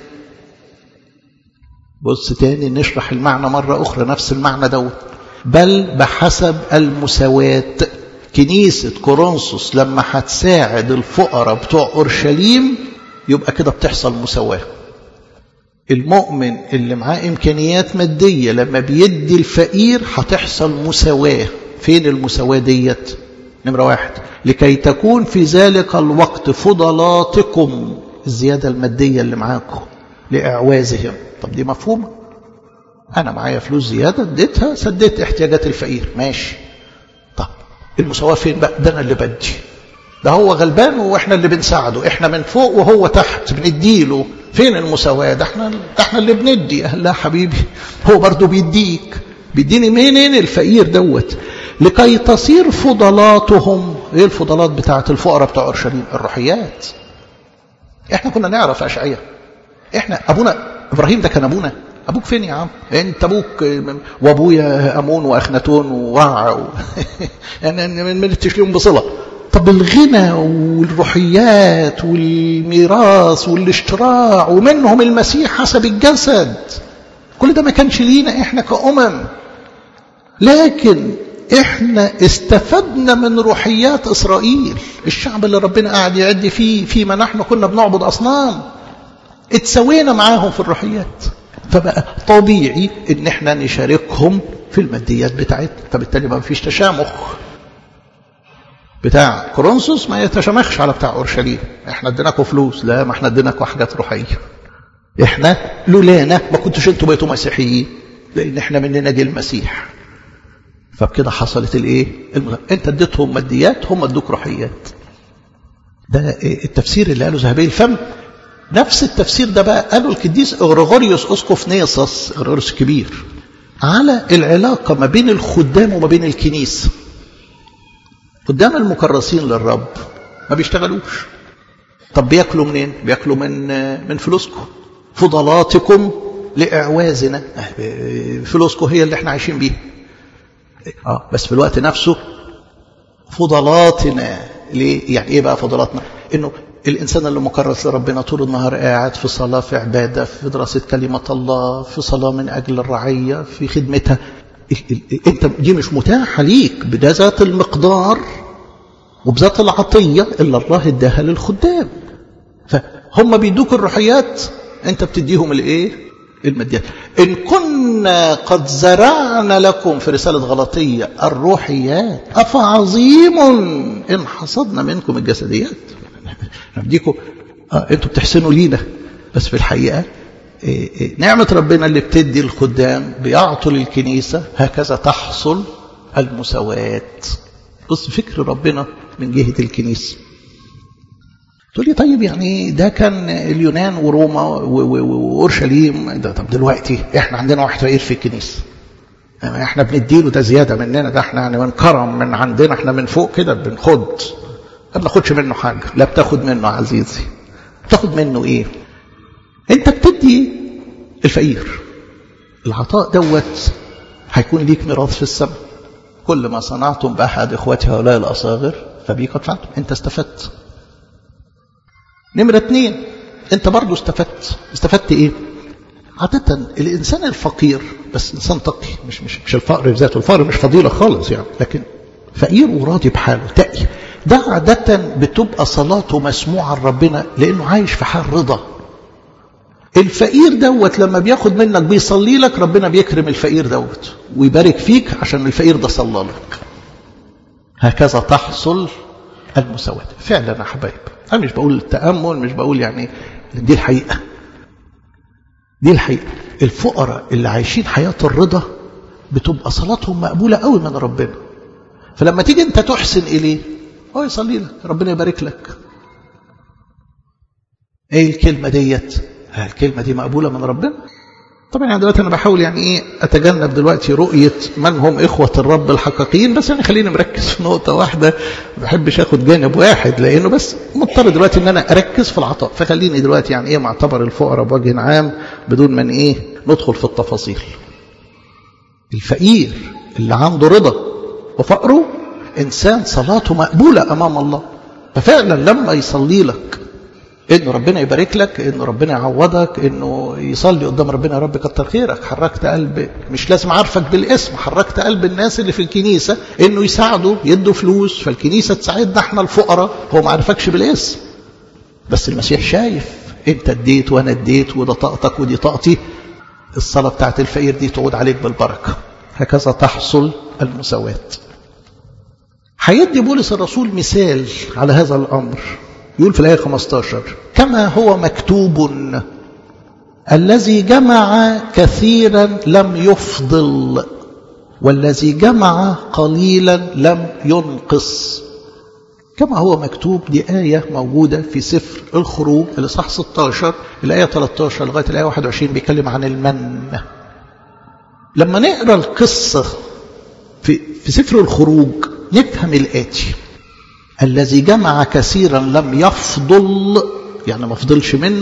بص تاني نشرح المعنى مرة أخرى نفس المعنى دوت بل بحسب المساواة كنيسة كورنثوس لما هتساعد الفقراء بتوع أورشليم يبقى كده بتحصل مساواة المؤمن اللي معاه إمكانيات مادية لما بيدي الفقير هتحصل مساواة فين المساواة ديت نمرة واحد لكي تكون في ذلك الوقت فضلاتكم الزيادة المادية اللي معاكم لإعوازهم طب دي مفهومة أنا معايا فلوس زيادة اديتها سديت احتياجات الفقير ماشي طب المساواة فين بقى ده أنا اللي بدي ده هو غلبان واحنا اللي بنساعده احنا من فوق وهو تحت بنديله فين المساواة ده احنا, ده احنا اللي بندي لا حبيبي هو برضو بيديك بيديني منين الفقير دوت لكي تصير فضلاتهم ايه الفضلات بتاعت الفقراء بتوع اورشليم الروحيات احنا كنا نعرف اشعياء احنا ابونا ابراهيم ده كان ابونا ابوك فين يا عم انت ابوك وابويا امون واخناتون ووع و... يعني ما ملتش ليهم بصله طب الغنى والروحيات والميراث والاشتراع ومنهم المسيح حسب الجسد كل ده ما كانش لينا احنا كأمم لكن احنا استفدنا من روحيات اسرائيل الشعب اللي ربنا قاعد يعد فيه فيما نحن كنا بنعبد اصنام اتسوينا معاهم في الروحيات فبقى طبيعي ان احنا نشاركهم في الماديات بتاعتنا فبالتالي ما فيش تشامخ بتاع كورنثوس ما يتشامخش على بتاع اورشليم احنا اديناكم فلوس لا ما احنا اديناكم حاجات روحيه احنا لولانا ما كنتوش انتوا بقيتوا مسيحيين لان احنا مننا جه المسيح فبكده حصلت الايه الم... انت اديتهم ماديات هم ادوك روحيات ده التفسير اللي قاله ذهبي الفم نفس التفسير ده بقى قاله القديس غريغوريوس اسقف نيصص غريغوريوس الكبير على العلاقه ما بين الخدام وما بين الكنيسه خدام المكرسين للرب ما بيشتغلوش طب بياكلوا منين بياكلوا من من فلوسكم فضلاتكم لاعوازنا فلوسكم هي اللي احنا عايشين بيها اه بس في الوقت نفسه فضلاتنا ليه يعني ايه بقى فضلاتنا انه الانسان اللي مكرس لربنا طول النهار قاعد في صلاه في عباده في دراسه كلمه الله في صلاه من اجل الرعيه في خدمتها انت دي مش متاحه ليك بذات المقدار وبذات العطيه اللي الله اداها للخدام فهم بيدوك الروحيات انت بتديهم الايه الماديات ان كنا قد زرعنا لكم في رساله غلطيه الروحيات افعظيم ان حصدنا منكم الجسديات نديكم آه انتوا بتحسنوا لينا بس في الحقيقه إيه إيه نعمة ربنا اللي بتدي الخدام بيعطوا للكنيسة هكذا تحصل المساواة بص فكر ربنا من جهة الكنيسة تقول لي طيب يعني ده كان اليونان وروما وأورشليم ده طب دلوقتي احنا عندنا واحد فقير في الكنيسة احنا بنديله ده زيادة مننا ده احنا يعني من كرم من عندنا احنا من فوق كده بنخد ما بناخدش منه حاجة لا بتاخد منه عزيزي بتاخد منه ايه انت بتدي الفقير العطاء دوت هيكون ليك ميراث في السماء كل ما صنعتم بأحد إخوتي هؤلاء الأصاغر فبي قد فعلتم أنت استفدت نمرة اتنين أنت برضو استفدت استفدت إيه عادة الإنسان الفقير بس إنسان تقي مش مش مش الفقر بذاته الفقر مش فضيلة خالص يعني لكن فقير وراضي بحاله تقي ده عادة بتبقى صلاته مسموعة لربنا لأنه عايش في حال رضا الفقير دوت لما بياخد منك بيصلي لك ربنا بيكرم الفقير دوت ويبارك فيك عشان الفقير ده صلى لك هكذا تحصل المساواة فعلا يا حبايب أنا مش بقول التأمل مش بقول يعني دي الحقيقة دي الحقيقة الفقراء اللي عايشين حياة الرضا بتبقى صلاتهم مقبولة قوي من ربنا فلما تيجي انت تحسن إليه هو يصلي لك ربنا يبارك لك ايه الكلمة ديت الكلمة دي مقبولة من ربنا طبعا يعني دلوقتي أنا بحاول يعني إيه أتجنب دلوقتي رؤية من هم إخوة الرب الحقيقيين بس يعني خليني مركز في نقطة واحدة ما بحبش آخد جانب واحد لأنه بس مضطر دلوقتي إن أنا أركز في العطاء فخليني دلوقتي يعني إيه معتبر الفقراء بوجه عام بدون من إيه ندخل في التفاصيل الفقير اللي عنده رضا وفقره إنسان صلاته مقبولة أمام الله ففعلا لما يصلي لك انه ربنا يبارك لك انه ربنا يعوضك انه يصلي قدام ربنا يا رب كتر خيرك حركت قلب مش لازم عارفك بالاسم حركت قلب الناس اللي في الكنيسة انه يساعدوا يدوا فلوس فالكنيسة تساعدنا احنا الفقراء هو ما عرفكش بالاسم بس المسيح شايف انت اديت وانا اديت وده طاقتك ودي طاقتي الصلاة بتاعت الفقير دي تعود عليك بالبركة هكذا تحصل المساواة هيدي بولس الرسول مثال على هذا الأمر يقول في الآية 15 كما هو مكتوب الذي جمع كثيرا لم يفضل والذي جمع قليلا لم ينقص كما هو مكتوب دي آية موجودة في سفر الخروج الإصحاح 16 الآية 13 لغاية الآية 21 بيتكلم عن المن لما نقرأ القصة في, في سفر الخروج نفهم الآتي الذي جمع كثيرا لم يفضل يعني ما فضلش منه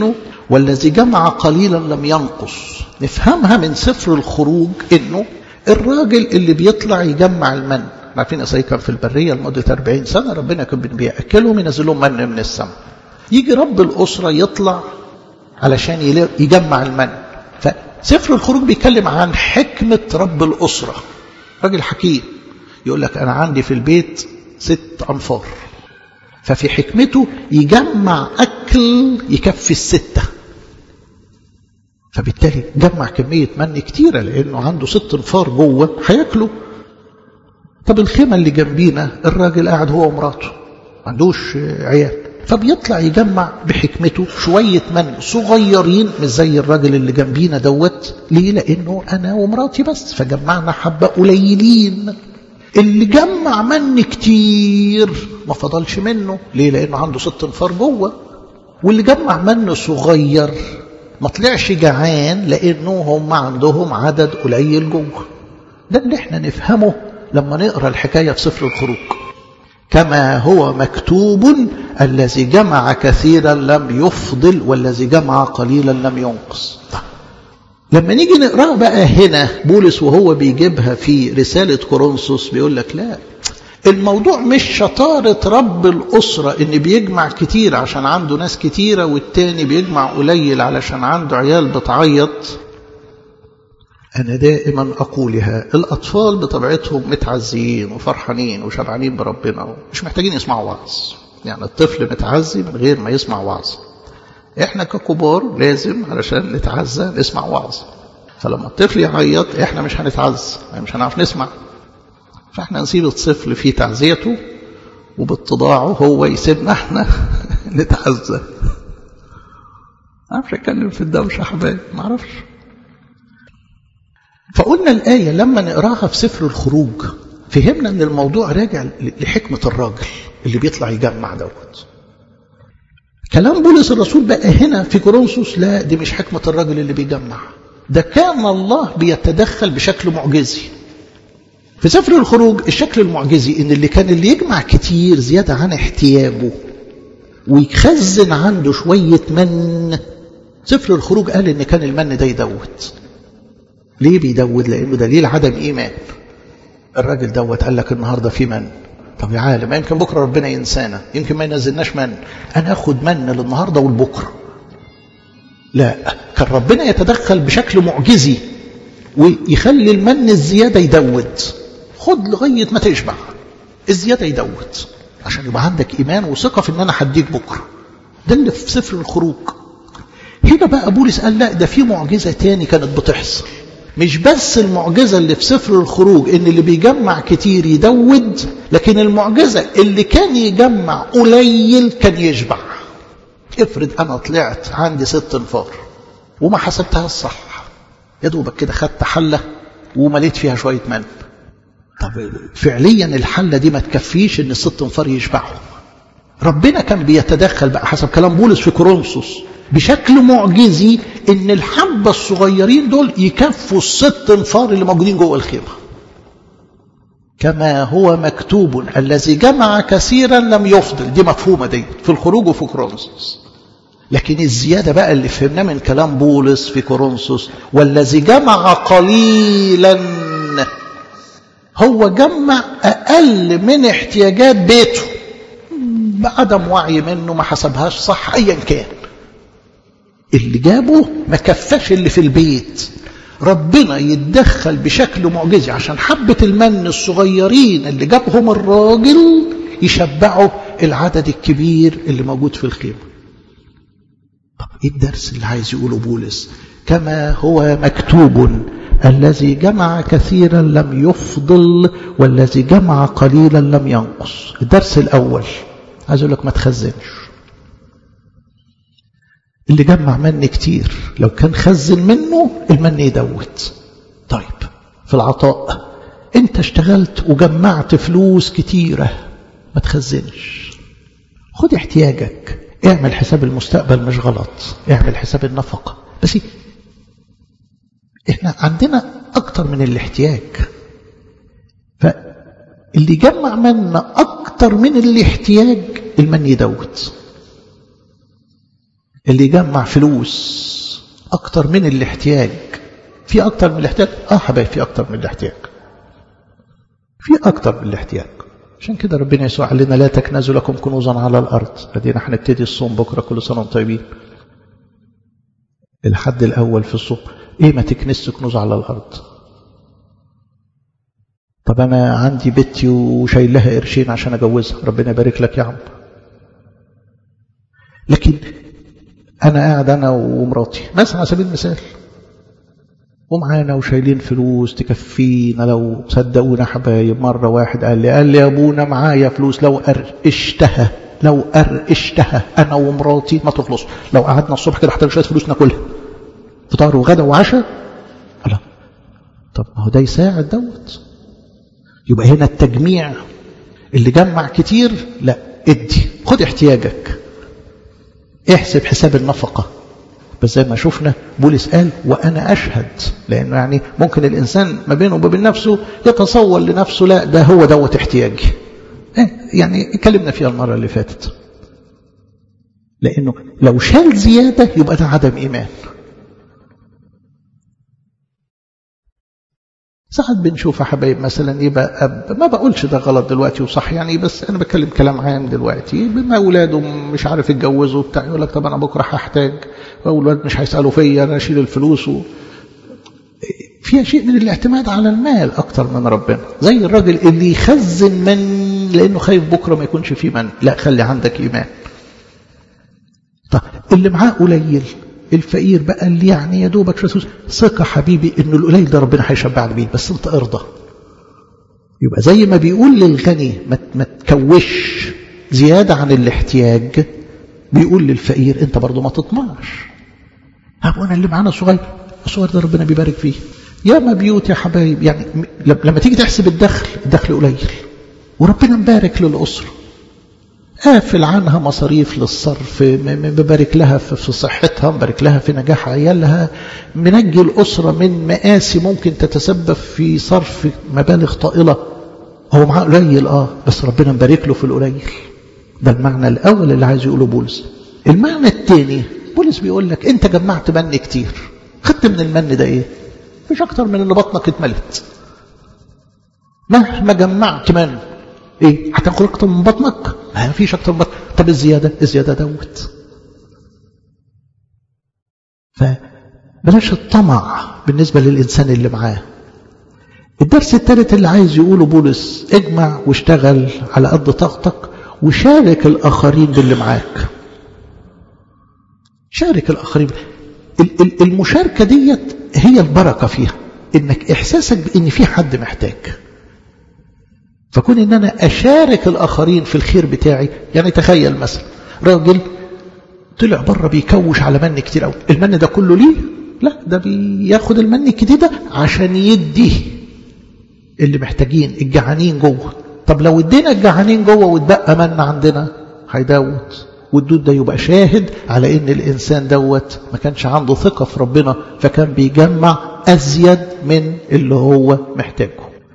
والذي جمع قليلا لم ينقص نفهمها من سفر الخروج انه الراجل اللي بيطلع يجمع المن عارفين اسرائيل كان في البريه لمده 40 سنه ربنا كان بياكلهم ينزل لهم من من السماء يجي رب الاسره يطلع علشان يجمع المن فسفر الخروج بيتكلم عن حكمه رب الاسره راجل حكيم يقول لك انا عندي في البيت ست انفار ففي حكمته يجمع اكل يكفي السته فبالتالي جمع كمية من كتيرة لأنه عنده ست انفار جوه هياكلوا طب الخيمة اللي جنبينا الراجل قاعد هو ومراته ما عندوش عيال فبيطلع يجمع بحكمته شوية من صغيرين مش زي الراجل اللي جنبينا دوت ليه لأنه أنا ومراتي بس فجمعنا حبة قليلين اللي جمع من كتير ما فضلش منه ليه لأنه عنده ست انفار جوه واللي جمع من صغير ما طلعش جعان لانه هم عندهم عدد قليل جوه ده اللي احنا نفهمه لما نقرا الحكايه في سفر الخروج كما هو مكتوب الذي جمع كثيرا لم يفضل والذي جمع قليلا لم ينقص طيب. لما نيجي نقراها بقى هنا بولس وهو بيجيبها في رساله كورنثوس بيقول لك لا الموضوع مش شطارة رب الأسرة إن بيجمع كتير عشان عنده ناس كتيرة والتاني بيجمع قليل علشان عنده عيال بتعيط أنا دائما أقولها الأطفال بطبيعتهم متعزيين وفرحانين وشبعانين بربنا مش محتاجين يسمعوا وعظ يعني الطفل متعزي من غير ما يسمع وعظ إحنا ككبار لازم علشان نتعزى نسمع وعظ فلما الطفل يعيط إحنا مش هنتعزى مش هنعرف نسمع فاحنا نسيب الطفل في تعزيته وباتضاعه هو يسيبنا احنا نتعزى معرفش اتكلم في الدوشه حبايب معرفش فقلنا الآية لما نقراها في سفر الخروج فهمنا ان الموضوع راجع لحكمة الراجل اللي بيطلع يجمع دوت كلام بولس الرسول بقى هنا في كورنثوس لا دي مش حكمة الراجل اللي بيجمع ده كان الله بيتدخل بشكل معجزي في سفر الخروج الشكل المعجزي ان اللي كان اللي يجمع كتير زيادة عن احتياجه ويخزن عنده شوية من سفر الخروج قال ان كان المن ده يدوت ليه بيدود لانه دليل عدم ايمان الراجل دوت قال لك النهارده في من طب يا عالم يمكن بكره ربنا ينسانا يمكن ما ينزلناش من انا اخد من للنهارده والبكره لا كان ربنا يتدخل بشكل معجزي ويخلي المن الزياده يدود خد لغايه ما تشبع الزياده يدود عشان يبقى عندك ايمان وثقه في ان انا هديك بكره ده اللي في سفر الخروج هنا بقى بولس قال لا ده في معجزه تاني كانت بتحصل مش بس المعجزة اللي في سفر الخروج ان اللي بيجمع كتير يدود لكن المعجزة اللي كان يجمع قليل كان يشبع افرض انا طلعت عندي ست انفار وما حسبتها الصح يا دوبك كده خدت حلة ومليت فيها شوية من طب فعليا الحلة دي ما تكفيش ان الست انفار يشبعوا ربنا كان بيتدخل بقى حسب كلام بولس في كورنثوس بشكل معجزي ان الحبة الصغيرين دول يكفوا الست انفار اللي موجودين جوه الخيمة كما هو مكتوب الذي جمع كثيرا لم يفضل دي مفهومة دي في الخروج وفي كورنثوس لكن الزيادة بقى اللي فهمناه من كلام بولس في كورنثوس والذي جمع قليلا هو جمع أقل من احتياجات بيته بعدم وعي منه ما حسبهاش صح أيا كان اللي جابه ما كفاش اللي في البيت ربنا يتدخل بشكل معجزي عشان حبة المن الصغيرين اللي جابهم الراجل يشبعوا العدد الكبير اللي موجود في الخيمة طب ايه الدرس اللي عايز يقوله بولس كما هو مكتوب الذي جمع كثيرا لم يفضل والذي جمع قليلا لم ينقص الدرس الأول عايز أقول لك ما تخزنش اللي جمع من كتير لو كان خزن منه المن يدوت طيب في العطاء انت اشتغلت وجمعت فلوس كتيرة ما تخزنش خد احتياجك اعمل حساب المستقبل مش غلط اعمل حساب النفقة بس احنا عندنا اكتر من الاحتياج فاللي جمع منا اكتر من الاحتياج المن يدوت اللي يجمع فلوس أكتر من الاحتياج في أكتر من الاحتياج آه حبايب في أكتر من الاحتياج في أكتر من الاحتياج عشان كده ربنا يسوع قال لنا لا تكنزوا لكم كنوزا على الأرض ادينا هنبتدي الصوم بكرة كل سنة وانتم طيبين الحد الأول في الصوم إيه ما تكنس كنوز على الأرض طب أنا عندي بنتي وشايل لها قرشين عشان أجوزها ربنا يبارك لك يا عم لكن أنا قاعد أنا ومراتي مثلا على سبيل المثال ومعانا وشايلين فلوس تكفينا لو صدقونا حبايب مرة واحد قال لي قال لي يا أبونا معايا فلوس لو قرقشتها لو قرقشتها أنا ومراتي ما تخلص لو قعدنا الصبح كده حتى شوية فلوس ناكلها فطار وغدا وعشاء لا طب ما هو ده يساعد دوت يبقى هنا التجميع اللي جمع كتير لا ادي خد احتياجك احسب حساب النفقة بس زي ما شفنا بولس قال وأنا أشهد لأنه يعني ممكن الإنسان ما بينه وبين نفسه يتصور لنفسه لا ده هو دوت احتياجي يعني اتكلمنا فيها المرة اللي فاتت لأنه لو شال زيادة يبقى ده عدم إيمان ساعات بنشوف يا حبايب مثلا يبقى أب ما بقولش ده غلط دلوقتي وصح يعني بس أنا بتكلم كلام عام دلوقتي بما أولاده مش عارف يتجوزوا بتاع يقول لك طب أنا بكرة هحتاج وأولاد مش هيسألوا فيا أنا أشيل الفلوس و... فيها شيء من الاعتماد على المال أكتر من ربنا زي الراجل اللي يخزن من لأنه خايف بكرة ما يكونش فيه من لا خلي عندك إيمان طب اللي معاه قليل الفقير بقى اللي يعني يا دوبك شويه ثقه حبيبي انه القليل ده ربنا هيشبعك بيه بس انت ارضى يبقى زي ما بيقول للغني ما تكوش زياده عن الاحتياج بيقول للفقير انت برضه ما تطمعش ابونا اللي معانا صغير الصغير ده ربنا بيبارك فيه يا ما بيوت يا حبايب يعني لما تيجي تحسب الدخل الدخل قليل وربنا مبارك للاسره قافل عنها مصاريف للصرف مبارك لها في صحتها مبارك لها في نجاح عيالها منجي الأسرة من مآسي ممكن تتسبب في صرف مبالغ طائلة هو معاه قليل اه بس ربنا مبارك له في القليل ده المعنى الأول اللي عايز يقوله بولس المعنى الثاني بولس بيقول لك انت جمعت من كتير خدت من المن ده ايه مش اكتر من اللي بطنك اتملت مهما جمعت من ايه هتاكل اكتر من بطنك ما فيش اكتر من بطنك طب الزياده الزياده دوت فبلاش الطمع بالنسبه للانسان اللي معاه الدرس الثالث اللي عايز يقوله بولس اجمع واشتغل على قد طاقتك وشارك الاخرين باللي معاك شارك الاخرين المشاركه ديت هي البركه فيها انك احساسك بان في حد محتاج فكون ان انا اشارك الاخرين في الخير بتاعي يعني تخيل مثلا راجل طلع بره بيكوش على من كتير قوي المن ده كله ليه لا ده بياخد المن الكتير ده عشان يديه اللي محتاجين الجعانين جوه طب لو ادينا الجعانين جوه واتبقى من عندنا هيدوت والدود ده يبقى شاهد على ان الانسان دوت ما كانش عنده ثقه في ربنا فكان بيجمع ازيد من اللي هو محتاجه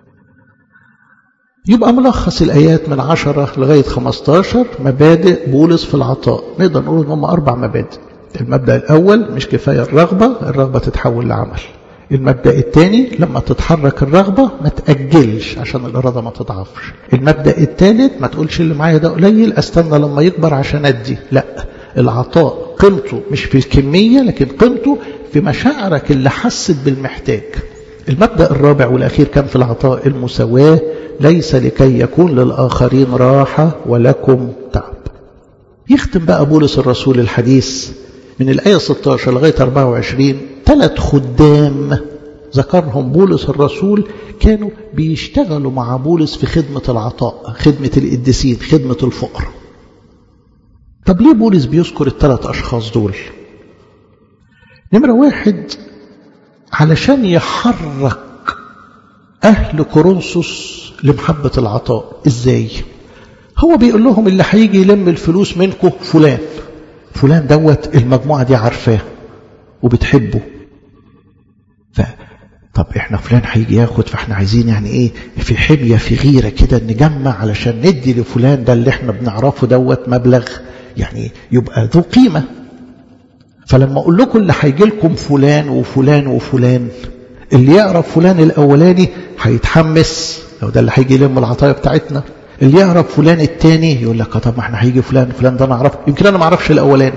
يبقى ملخص الآيات من عشرة لغاية خمستاشر مبادئ بولس في العطاء نقدر نقول هم أربع مبادئ المبدأ الأول مش كفاية الرغبة الرغبة تتحول لعمل المبدأ الثاني لما تتحرك الرغبة ما تأجلش عشان الإرادة ما تضعفش المبدأ الثالث ما تقولش اللي معايا ده قليل استنى لما يكبر عشان أدي لا العطاء قيمته مش في الكمية لكن قيمته في مشاعرك اللي حست بالمحتاج المبدأ الرابع والأخير كان في العطاء المساواة ليس لكي يكون للآخرين راحة ولكم تعب يختم بقى بولس الرسول الحديث من الآية 16 لغاية 24 ثلاث خدام ذكرهم بولس الرسول كانوا بيشتغلوا مع بولس في خدمة العطاء خدمة القديسين خدمة الفقر طب ليه بولس بيذكر الثلاث أشخاص دول نمرة واحد علشان يحرك أهل كورنثوس لمحبة العطاء إزاي هو بيقول لهم اللي هيجي يلم الفلوس منكم فلان فلان دوت المجموعة دي عارفاه وبتحبه ف طب احنا فلان هيجي ياخد فاحنا عايزين يعني ايه في حمية في غيرة كده نجمع علشان ندي لفلان ده اللي احنا بنعرفه دوت مبلغ يعني يبقى ذو قيمة فلما اقول لكم اللي هيجي لكم فلان وفلان وفلان اللي يعرف فلان الاولاني هيتحمس لو ده اللي هيجي يلم العطايا بتاعتنا اللي يعرف فلان التاني يقول لك طب ما احنا هيجي فلان فلان ده انا اعرفه يمكن انا ما اعرفش الاولاني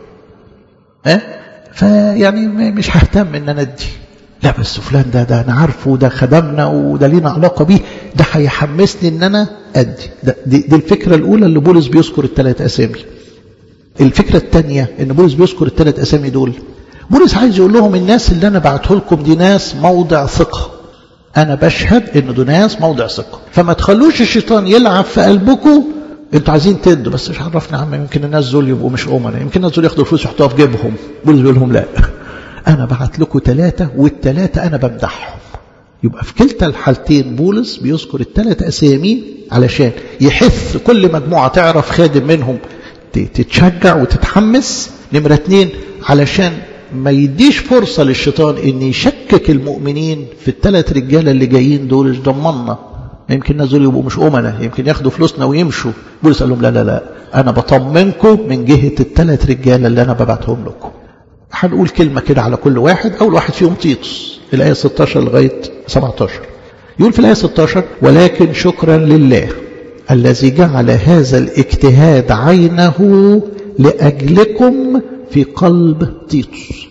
ها أه؟ فيعني مش ههتم ان انا ادي لا بس فلان ده ده انا عارفه ده خدمنا وده لينا علاقه بيه ده هيحمسني ان انا ادي ده دي, دي الفكره الاولى اللي بولس بيذكر الثلاث اسامي الفكره الثانيه ان بولس بيذكر الثلاث اسامي دول بولس عايز يقول لهم الناس اللي انا بعته لكم دي ناس موضع ثقه انا بشهد ان دول ناس موضع ثقه فما تخلوش الشيطان يلعب في قلبكم انتوا عايزين تدوا بس مش عرفنا يا عم يمكن الناس دول يبقوا مش امنا يمكن الناس دول ياخدوا الفلوس يحطوها في جيبهم بولس بيقول لهم لا انا بعت لكم ثلاثه والثلاثه انا بمدحهم يبقى في كلتا الحالتين بولس بيذكر الثلاث اسامي علشان يحث كل مجموعه تعرف خادم منهم تتشجع وتتحمس نمره اتنين علشان ما يديش فرصة للشيطان ان يشكك المؤمنين في الثلاث رجالة اللي جايين دول مش ضمنا يمكن الناس دول يبقوا مش أمنا يمكن ياخدوا فلوسنا ويمشوا بولس قال لهم لا لا لا أنا بطمنكم من جهة الثلاث رجالة اللي أنا ببعتهم لكم هنقول كلمة كده على كل واحد أول واحد فيهم تيتوس الآية 16 لغاية 17 يقول في الآية 16 ولكن شكرا لله الذي جعل هذا الاجتهاد عينه لأجلكم في قلب تيتوس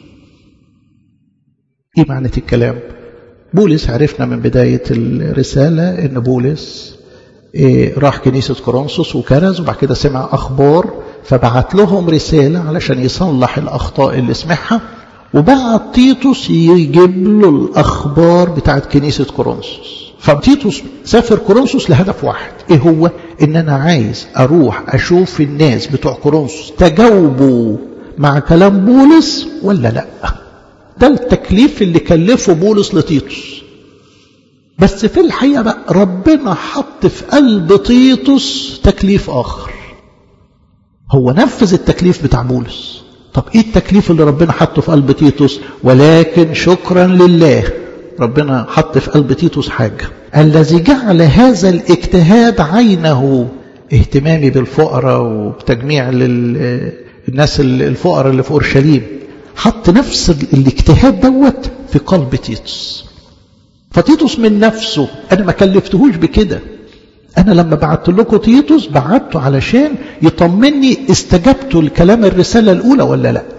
ايه معنى الكلام بولس عرفنا من بداية الرسالة ان بولس إيه راح كنيسة كورنثوس وكرز وبعد كده سمع اخبار فبعت لهم رسالة علشان يصلح الاخطاء اللي سمعها وبعت تيتوس يجيب له الاخبار بتاعت كنيسة كورنثوس فتيتوس سافر كورنثوس لهدف واحد ايه هو ان انا عايز اروح اشوف الناس بتوع كورنثوس تجاوبوا مع كلام بولس ولا لا ده التكليف اللي كلفه بولس لتيتوس بس في الحقيقة بقى ربنا حط في قلب تيتوس تكليف آخر هو نفذ التكليف بتاع بولس طب ايه التكليف اللي ربنا حطه في قلب تيتوس ولكن شكرا لله ربنا حط في قلب تيتوس حاجة الذي جعل هذا الاجتهاد عينه اهتمامي بالفقراء وبتجميع لل الناس الفقراء اللي في اورشليم حط نفس الاجتهاد دوت في قلب تيتوس فتيتوس من نفسه انا ما كلفتهوش بكده انا لما بعت لكم تيتوس بعته علشان يطمني استجبتوا لكلام الرساله الاولى ولا لا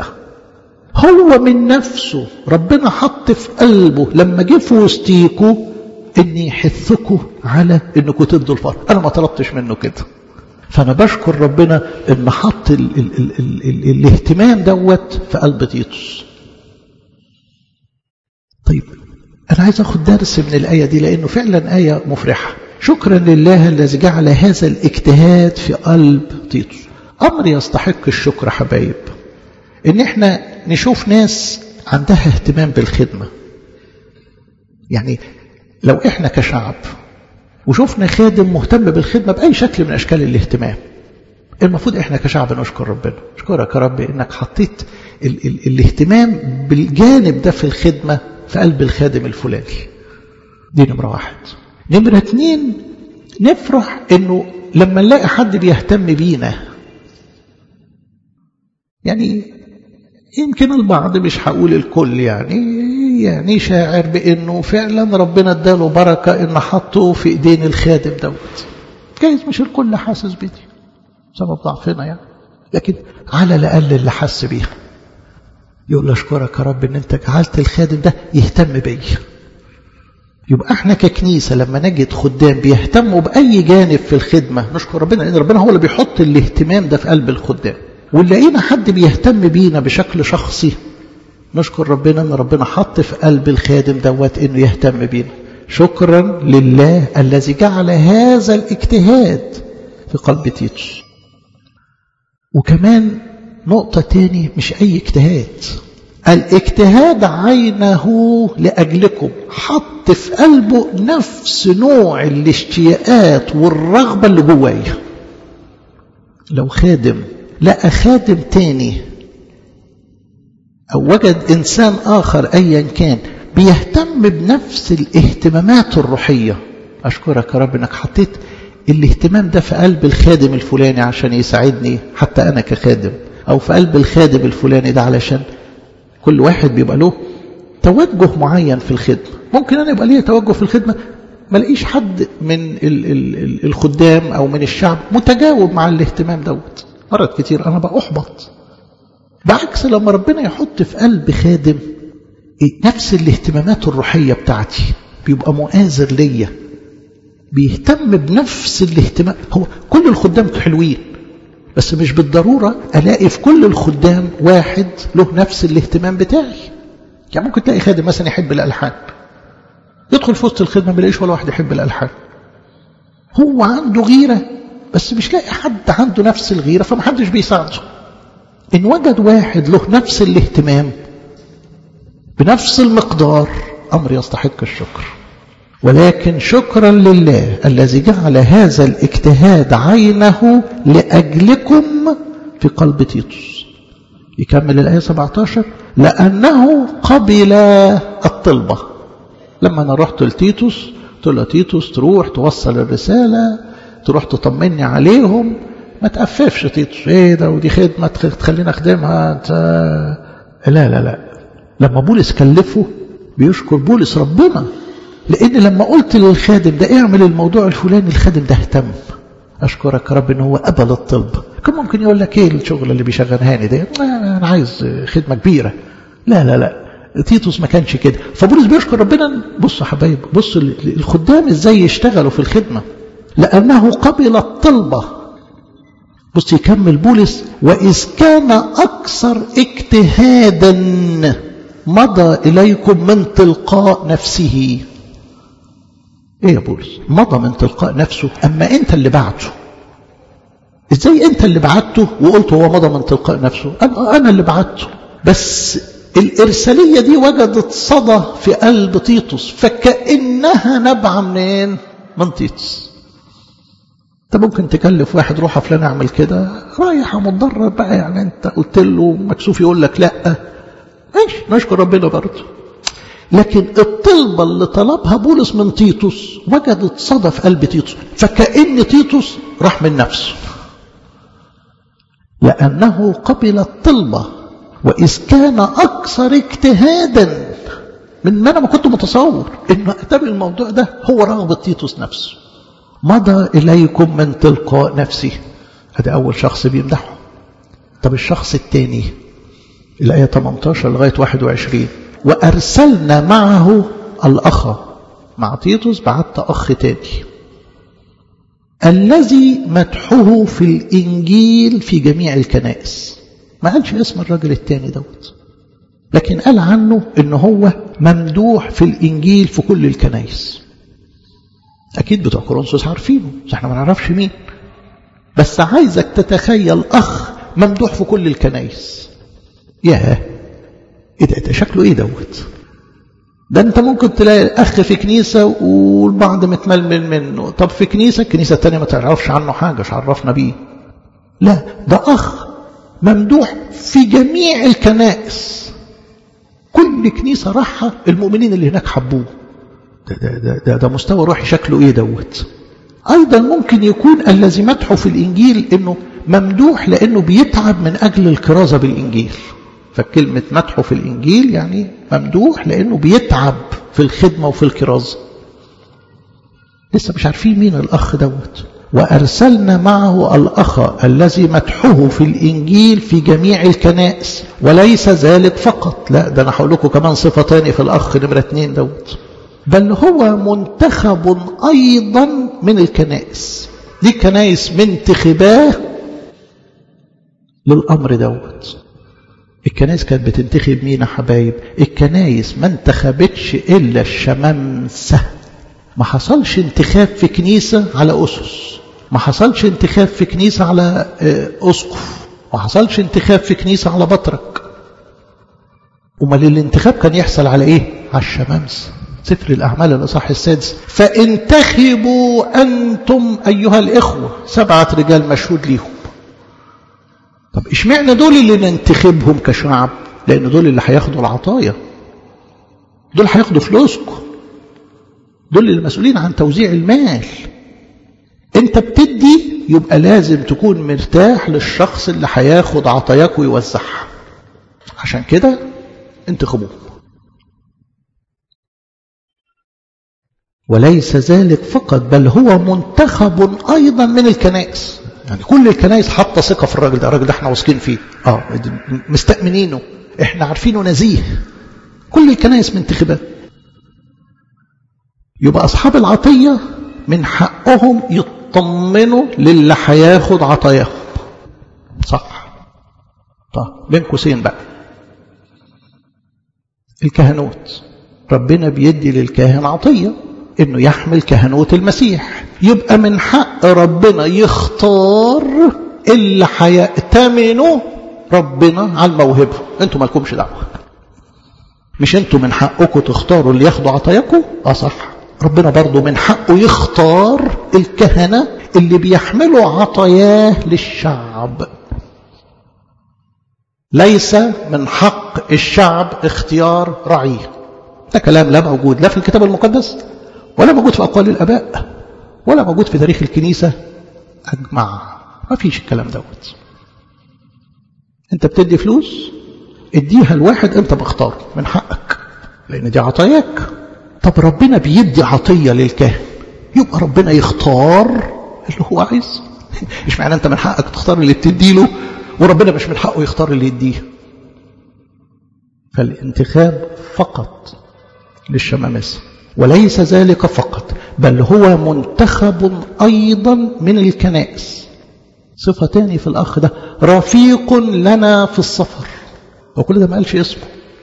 هو من نفسه ربنا حط في قلبه لما جه في وسطيكوا ان يحثكوا على انكم تدوا الفرق انا ما طلبتش منه كده فأنا بشكر ربنا إن حط ال ال ال ال ال الاهتمام دوت في قلب تيتوس. طيب أنا عايز أخد درس من الآية دي لأنه فعلا آية مفرحة. شكرا لله الذي جعل هذا الاجتهاد في قلب تيتوس. أمر يستحق الشكر حبايب. إن إحنا نشوف ناس عندها اهتمام بالخدمة. يعني لو إحنا كشعب وشفنا خادم مهتم بالخدمة بأي شكل من أشكال الاهتمام المفروض إحنا كشعب نشكر ربنا نشكرك يا رب إنك حطيت ال ال الاهتمام بالجانب ده في الخدمة في قلب الخادم الفلاني دي نمرة واحد نمرة اتنين نفرح إنه لما نلاقي حد بيهتم بينا يعني يمكن البعض مش هقول الكل يعني يعني شاعر بانه فعلا ربنا اداله بركه ان حطه في ايدين الخادم دوت جايز مش الكل حاسس بدي سبب ضعفنا يعني لكن على الاقل اللي حس بيها يقول له اشكرك يا رب ان انت جعلت الخادم ده يهتم بيا يبقى احنا ككنيسه لما نجد خدام بيهتموا باي جانب في الخدمه نشكر ربنا لان ربنا هو اللي بيحط الاهتمام ده في قلب الخدام ولقينا حد بيهتم بينا بشكل شخصي نشكر ربنا ان ربنا حط في قلب الخادم دوت انه يهتم بينا شكرا لله الذي جعل هذا الاجتهاد في قلب تيتوس وكمان نقطة تاني مش أي اجتهاد الاجتهاد عينه لأجلكم حط في قلبه نفس نوع الاشتياقات والرغبة اللي جوايا لو خادم لقى خادم تاني أو وجد إنسان آخر أيا كان بيهتم بنفس الاهتمامات الروحية أشكرك يا رب أنك حطيت الاهتمام ده في قلب الخادم الفلاني عشان يساعدني حتى أنا كخادم أو في قلب الخادم الفلاني ده علشان كل واحد بيبقى له توجه معين في الخدمة ممكن أنا يبقى لي توجه في الخدمة ما لاقيش حد من ال ال الخدام أو من الشعب متجاوب مع الاهتمام دوت مرات كتير أنا بأحبط بعكس لما ربنا يحط في قلب خادم نفس الاهتمامات الروحية بتاعتي بيبقى مؤازر ليا بيهتم بنفس الاهتمام هو كل الخدام حلوين بس مش بالضرورة ألاقي في كل الخدام واحد له نفس الاهتمام بتاعي يعني ممكن تلاقي خادم مثلا يحب الألحان يدخل في وسط الخدمة ما يلاقيش ولا واحد يحب الألحان هو عنده غيرة بس مش لاقي حد عنده نفس الغيرة فمحدش بيساعده إن وجد واحد له نفس الاهتمام بنفس المقدار أمر يستحق الشكر ولكن شكرا لله الذي جعل هذا الاجتهاد عينه لأجلكم في قلب تيتوس يكمل الآية 17 لأنه قبل الطلبة لما أنا رحت لتيتوس قلت له تيتوس تروح توصل الرسالة تروح تطمني عليهم ما تقففش تيتوس ايه ده ودي خدمة تخلينا اخدمها انت لا لا لا لما بولس كلفه بيشكر بولس ربنا لان لما قلت للخادم ده اعمل الموضوع الفلاني الخادم ده اهتم اشكرك يا رب ان هو قبل الطلب كان ممكن يقول لك ايه الشغل اللي بيشغلهاني ده انا عايز خدمه كبيره لا لا لا تيتوس ما كانش كده فبولس بيشكر ربنا بصوا يا حبايب بصوا الخدام ازاي يشتغلوا في الخدمه لانه قبل الطلبه بص يكمل بولس واذ كان اكثر اجتهادا مضى اليكم من تلقاء نفسه ايه يا بولس مضى من تلقاء نفسه اما انت اللي بعته ازاي انت اللي بعته وقلت هو مضى من تلقاء نفسه انا, أنا اللي بعته بس الارساليه دي وجدت صدى في قلب تيتوس فكانها نبعه منين من تيتوس انت ممكن تكلف واحد روح فلان اعمل كده رايح متضرر بقى يعني انت قلت له مكسوف يقول لك لا ماشي نشكر ربنا برضه لكن الطلبة اللي طلبها بولس من تيتوس وجدت صدى في قلب تيتوس فكأن تيتوس راح من نفسه لأنه قبل الطلبة وإذ كان أكثر اجتهادا من ما أنا ما كنت متصور إنه أتم الموضوع ده هو رغبة تيتوس نفسه مضى إليكم من تلقاء نفسه هذا أول شخص بيمدحه طب الشخص الثاني الآية 18 لغاية 21 وأرسلنا معه الأخ مع تيتوس بعت أخ تاني الذي مدحه في الإنجيل في جميع الكنائس ما قالش اسم الراجل التاني دوت لكن قال عنه إن هو ممدوح في الإنجيل في كل الكنائس أكيد بتوع كورنثوس عارفينه بس احنا ما نعرفش مين بس عايزك تتخيل أخ ممدوح في كل الكنائس ياه ايه ده, ده شكله ايه دوت ده انت ممكن تلاقي اخ في كنيسة والبعض متململ منه طب في كنيسة الكنيسة التانية ما تعرفش عنه حاجة مش عرفنا بيه لا ده اخ ممدوح في جميع الكنائس كل كنيسة راحة المؤمنين اللي هناك حبوه ده, ده, ده, ده, ده مستوى روحي شكله ايه دوت ايضا ممكن يكون الذي مدحه في الانجيل انه ممدوح لانه بيتعب من اجل الكرازة بالانجيل فكلمة مدحه في الإنجيل يعني ممدوح لأنه بيتعب في الخدمة وفي الكرازة لسه مش عارفين مين الأخ دوت وأرسلنا معه الأخ الذي مدحه في الإنجيل في جميع الكنائس وليس ذلك فقط لا ده أنا هقول لكم كمان صفة تاني في الأخ نمرة اتنين دوت بل هو منتخب أيضا من الكنائس دي كنائس منتخباه للأمر دوت الكنائس كانت بتنتخب مين يا حبايب الكنائس ما انتخبتش الا الشمامسه ما حصلش انتخاب في كنيسه على اسس ما حصلش انتخاب في كنيسه على اسقف ما حصلش انتخاب في كنيسه على بطرك امال الانتخاب كان يحصل على ايه على الشمامسه سفر الاعمال الاصحاح السادس فانتخبوا انتم ايها الاخوه سبعه رجال مشهود ليهم طب اشمعنى دول اللي ننتخبهم كشعب لان دول اللي هياخدوا العطايا دول هياخدوا فلوسكم دول اللي مسؤولين عن توزيع المال انت بتدي يبقى لازم تكون مرتاح للشخص اللي هياخد عطاياك ويوزعها عشان كده انتخبوه وليس ذلك فقط بل هو منتخب ايضا من الكنائس يعني كل الكنائس حاطه ثقه في الراجل ده الراجل ده احنا واثقين فيه اه مستأمنينه احنا عارفينه نزيه كل الكنائس منتخبات يبقى اصحاب العطيه من حقهم يطمنوا للي هياخد عطاياهم صح طب بين قوسين بقى الكهنوت ربنا بيدي للكاهن عطيه انه يحمل كهنوت المسيح يبقى من حق ربنا يختار اللي هيأتمنوا ربنا على الموهبه انتوا مالكمش دعوه مش انتوا من حقكم تختاروا اللي ياخدوا عطاياكم اه صح ربنا برضو من حقه يختار الكهنة اللي بيحملوا عطاياه للشعب ليس من حق الشعب اختيار رعيه ده كلام لا موجود لا في الكتاب المقدس ولا موجود في أقوال الآباء ولا موجود في تاريخ الكنيسة أجمع ما فيش الكلام دوت انت بتدي فلوس اديها لواحد انت مختاره من حقك لان دي عطاياك طب ربنا بيدي عطية للكاهن يبقى ربنا يختار اللي هو عايز مش معنى انت من حقك تختار اللي بتديله وربنا مش من حقه يختار اللي يديه فالانتخاب فقط للشمامسة وليس ذلك فقط بل هو منتخب أيضا من الكنائس صفة تاني في الأخ ده رفيق لنا في السفر وكل ده ما قالش اسمه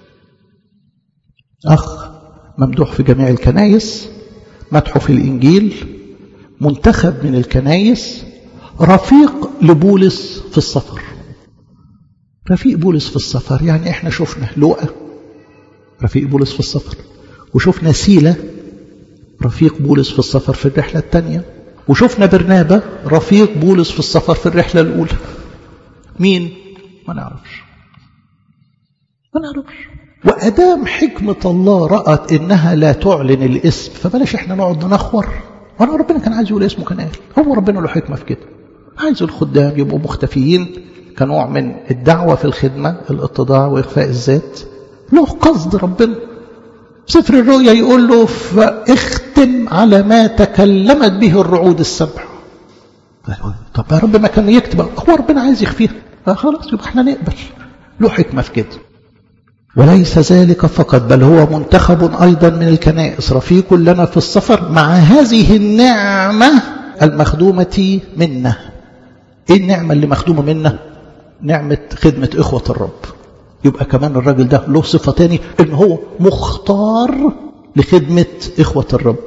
أخ ممدوح في جميع الكنائس مدحه في الإنجيل منتخب من الكنائس رفيق لبولس في السفر رفيق بولس في السفر يعني احنا شفنا لوقا رفيق بولس في السفر وشفنا سيلة رفيق بولس في السفر في الرحلة الثانية وشفنا برنابة رفيق بولس في السفر في الرحلة الأولى مين؟ ما نعرفش ما نعرفش وأدام حكمة الله رأت إنها لا تعلن الاسم فبلاش إحنا نقعد ننخور وأنا ربنا كان عايز يقول اسمه كان قال هو ربنا له حكمة في كده عايز الخدام يبقوا مختفيين كنوع من الدعوة في الخدمة الاتضاع وإخفاء الذات له قصد ربنا سفر الرؤيا يقول له فاختم على ما تكلمت به الرعود السبع طب يا رب ما كان يكتب هو ربنا عايز يخفيها خلاص يبقى احنا نقبل له حكمة في كده وليس ذلك فقط بل هو منتخب أيضا من الكنائس رفيق لنا في السفر مع هذه النعمة المخدومة منا ايه النعمة اللي مخدومة منا نعمة خدمة إخوة الرب يبقى كمان الراجل ده له صفة تاني ان هو مختار لخدمة إخوة الرب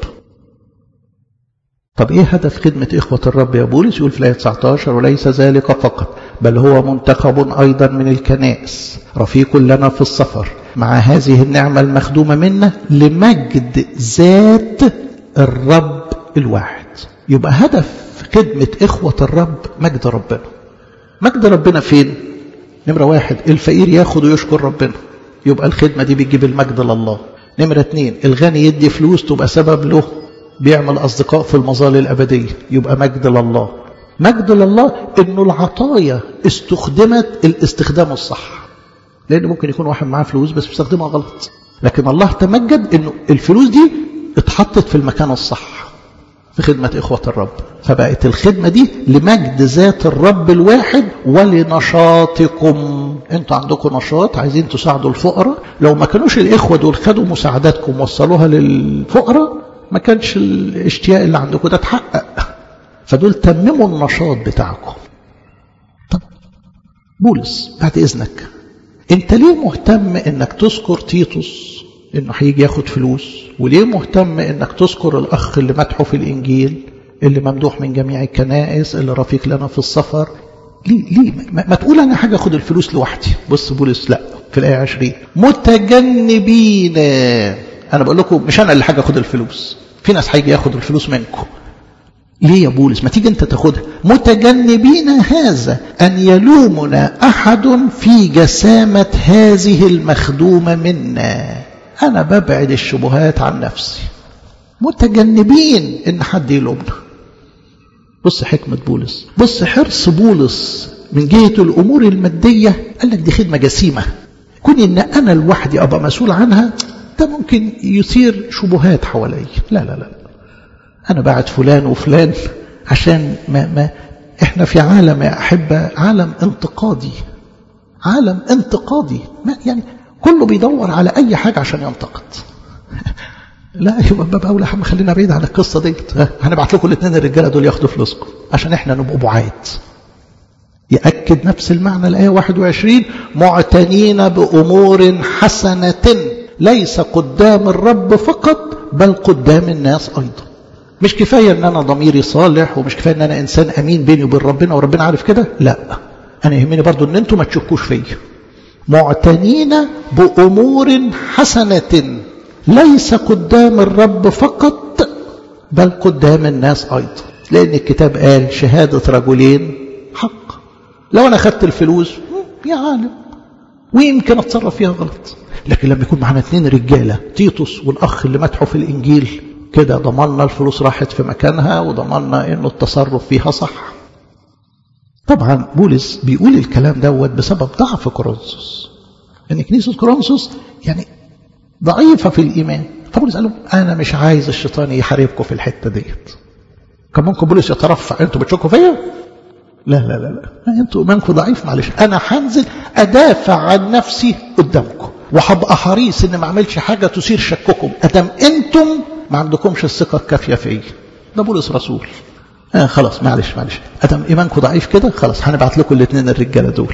طب ايه هدف خدمة إخوة الرب يا بولس يقول في الآية 19 وليس ذلك فقط بل هو منتخب أيضا من الكنائس رفيق لنا في السفر مع هذه النعمة المخدومة منا لمجد ذات الرب الواحد يبقى هدف خدمة إخوة الرب مجد ربنا مجد ربنا فين نمرة واحد الفقير ياخد ويشكر ربنا يبقى الخدمة دي بتجيب المجد لله نمرة اتنين الغني يدي فلوس تبقى سبب له بيعمل أصدقاء في المظال الأبدية يبقى مجد لله مجد لله انه العطايا استخدمت الاستخدام الصح لان ممكن يكون واحد معاه فلوس بس بيستخدمها غلط لكن الله تمجد انه الفلوس دي اتحطت في المكان الصح في خدمة إخوة الرب فبقت الخدمة دي لمجد ذات الرب الواحد ولنشاطكم انتوا عندكم نشاط عايزين تساعدوا الفقراء لو ما كانوش الإخوة دول خدوا مساعداتكم وصلوها للفقراء ما كانش الاشتياق اللي عندكم ده اتحقق فدول تمموا النشاط بتاعكم طب بولس بعد إذنك انت ليه مهتم انك تذكر تيتوس انه هيجي ياخد فلوس وليه مهتم انك تذكر الاخ اللي مدحه في الانجيل اللي ممدوح من جميع الكنائس اللي رفيق لنا في السفر ليه ليه ما, ما تقول انا حاجه اخد الفلوس لوحدي بص بولس لا في الايه 20 متجنبين انا بقول لكم مش انا اللي حاجه اخد الفلوس في ناس هيجي ياخد الفلوس منكم ليه يا بولس ما تيجي انت تاخدها متجنبين هذا ان يلومنا احد في جسامه هذه المخدومه منا انا ببعد الشبهات عن نفسي متجنبين ان حد يلومنا بص حكمة بولس بص حرص بولس من جهة الأمور المادية قال لك دي خدمة جسيمة كون إن أنا لوحدي أبقى مسؤول عنها ده ممكن يثير شبهات حواليا لا لا لا أنا بعت فلان وفلان عشان ما, ما إحنا في عالم يا أحبة عالم انتقادي عالم انتقادي ما يعني كله بيدور على أي حاجة عشان ينتقد لا يبقى باب أولى حم خلينا بعيد عن القصة دي هنبعت لكم الاثنين الرجالة دول ياخدوا فلوسكم عشان احنا نبقوا بعاد يأكد نفس المعنى الآية 21 معتنين بأمور حسنة ليس قدام الرب فقط بل قدام الناس أيضا مش كفاية ان انا ضميري صالح ومش كفاية ان انا انسان امين بيني وبين ربنا وربنا عارف كده لا انا يهمني برضو ان انتم ما تشكوش فيا معتنين بأمور حسنة ليس قدام الرب فقط بل قدام الناس أيضا لأن الكتاب قال شهادة رجلين حق لو أنا خدت الفلوس يا عالم ويمكن أتصرف فيها غلط لكن لما يكون معنا اثنين رجالة تيتوس والأخ اللي مدحوا في الإنجيل كده ضمننا الفلوس راحت في مكانها وضمننا إنه التصرف فيها صح طبعا بولس بيقول الكلام دوت بسبب ضعف كورنثوس يعني كنيسة كورنثوس يعني ضعيفة في الإيمان فبولس قال لهم أنا مش عايز الشيطان يحاربكم في الحتة ديت كان ممكن بولس يترفع أنتوا بتشكوا فيا لا لا لا لا أنتوا إيمانكم ضعيف معلش أنا هنزل أدافع عن نفسي قدامكم وهبقى حريص إن ما أعملش حاجة تثير شككم أدام أنتم ما عندكمش الثقة الكافية فيا ده بولس رسول آه خلاص معلش معلش أدام إيمانكم ضعيف كده خلاص هنبعت لكم الاثنين الرجالة دول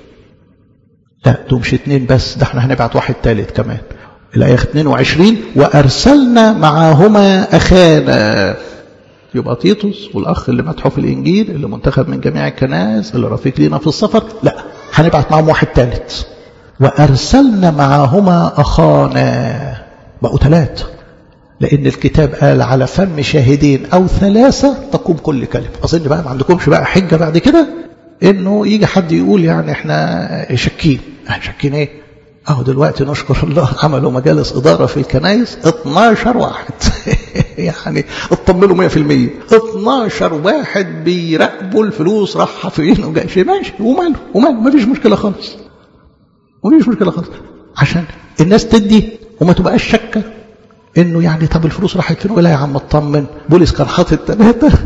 لا دول مش اتنين بس ده احنا هنبعت واحد تالت كمان الآية 22 وأرسلنا معهما أخانا يبقى تيتوس والأخ اللي مدحه في الإنجيل اللي منتخب من جميع الكنائس اللي رفيق لينا في السفر لا هنبعت معهم واحد ثالث وأرسلنا معهما أخانا بقوا ثلاثة لأن الكتاب قال على فم شاهدين أو ثلاثة تقوم كل كلمة أظن بقى ما عندكمش بقى حجة بعد كده إنه يجي حد يقول يعني إحنا شاكين شاكين إيه أهو دلوقتي نشكر الله عملوا مجالس إدارة في الكنايس 12 واحد يعني اطمنوا 100% 12 واحد بيراقبوا الفلوس رايحة فين وجاي ماشي وماله وماله ما فيش مشكلة خالص ما فيش مشكلة خالص عشان الناس تدي وما تبقاش شكة انه يعني طب الفلوس راحت فين ولا يا عم اطمن بوليس كان حاطط ثلاثة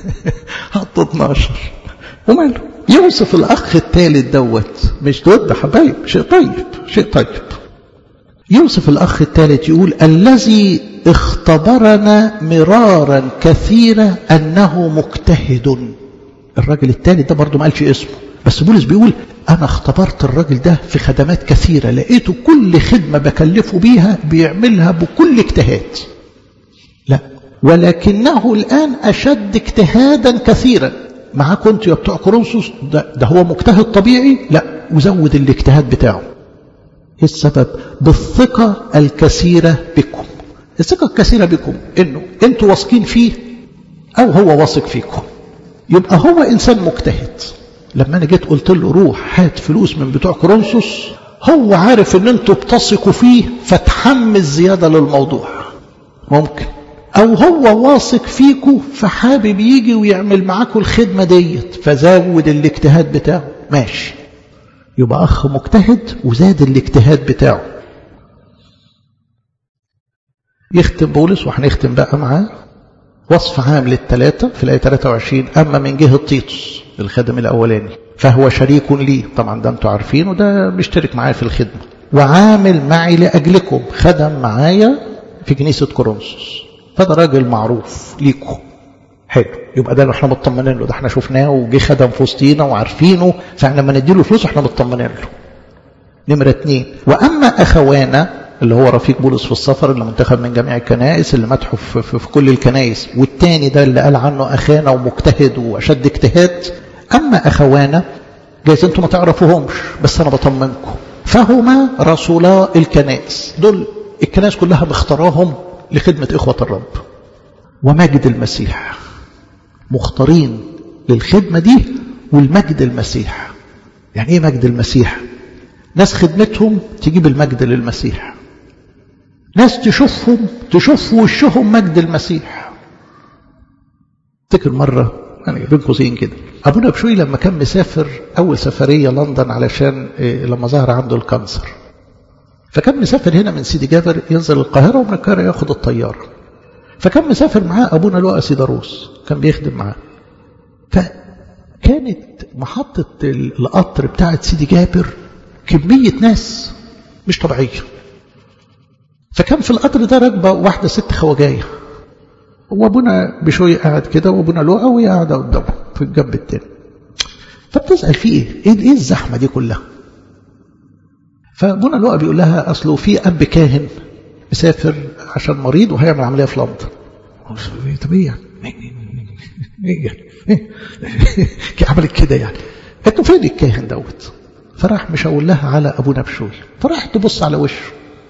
حط 12 وماله يوصف الأخ الثالث دوت مش ضد حبايب شيء طيب شيء طيب يوصف الأخ الثالث يقول الذي اختبرنا مرارا كثيرا أنه مجتهد الراجل الثالث ده برضه ما قالش اسمه بس بولس بيقول أنا اختبرت الراجل ده في خدمات كثيرة لقيته كل خدمة بكلفه بيها بيعملها بكل اجتهاد لا ولكنه الآن أشد اجتهادا كثيرا معاكم انتوا يا بتوع كورنثوس ده, ده هو مجتهد طبيعي لا وزود الاجتهاد بتاعه ايه السبب بالثقة الكثيرة بكم الثقة الكثيرة بكم انه انتوا واثقين فيه او هو واثق فيكم يبقى هو انسان مجتهد لما انا جيت قلت له روح هات فلوس من بتوع كورنثوس هو عارف ان انتوا بتثقوا فيه فتحمس زيادة للموضوع ممكن او هو واثق فيكم فحابب يجي ويعمل معاكم الخدمة ديت فزود الاجتهاد بتاعه ماشي يبقى اخ مجتهد وزاد الاجتهاد بتاعه يختم بولس وهنختم بقى معاه وصف عام للثلاثة في الآية 23 أما من جهة تيتوس الخادم الأولاني فهو شريك لي طبعا ده انتوا عارفين وده مشترك معايا في الخدمة وعامل معي لأجلكم خدم معايا في كنيسة كورنثوس فده راجل معروف ليكم حلو يبقى ده اللي احنا مطمنين له ده احنا شفناه وجه خدم في وسطينا وعارفينه فاحنا لما نديله فلوس احنا مطمنين له نمرة اتنين وأما أخوانا اللي هو رفيق بولس في السفر اللي منتخب من جميع الكنائس اللي مدحه في, في, في كل الكنائس والتاني ده اللي قال عنه أخانا ومجتهد وأشد اجتهاد أما أخوانا جايز انتم ما تعرفوهمش بس أنا بطمنكم فهما رسولا الكنائس دول الكنائس كلها مختاراهم لخدمة إخوة الرب ومجد المسيح مختارين للخدمة دي والمجد المسيح يعني ايه مجد المسيح ناس خدمتهم تجيب المجد للمسيح ناس تشوفهم تشوف وشهم مجد المسيح افتكر مرة يعني بين قوسين كده ابونا بشوي لما كان مسافر اول سفريه لندن علشان لما ظهر عنده الكانسر فكان مسافر هنا من سيدي جابر ينزل القاهره ومن القاهره ياخد الطياره فكان مسافر معاه ابونا لؤى سيداروس كان بيخدم معاه فكانت محطه القطر بتاعه سيدي جابر كميه ناس مش طبيعيه فكان في القطر ده راكبه واحده ست خواجايه وابونا بشوي قاعد كده وابونا لؤى وهي قاعده قدامه في الجنب التاني فبتسال في ايه؟ ايه ايه الزحمه دي كلها؟ فابونا لؤى بيقول لها اصله في اب كاهن مسافر عشان مريض وهيعمل عمليه في لندن. طب ايه يعني؟ ايه يعني؟ إيه؟ عملت كده يعني. قالت له فين الكاهن دوت؟ فراح مشاور لها على ابونا بشوي فراحت تبص على وشه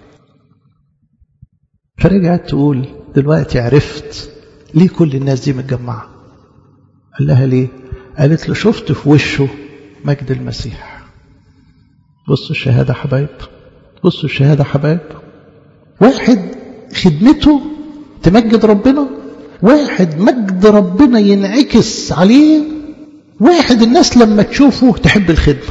فرجعت تقول دلوقتي عرفت ليه كل الناس دي متجمعة قال لها ليه قالت له شفت في وشه مجد المسيح بصوا الشهادة حبايب بصوا الشهادة حبايب واحد خدمته تمجد ربنا واحد مجد ربنا ينعكس عليه واحد الناس لما تشوفه تحب الخدمة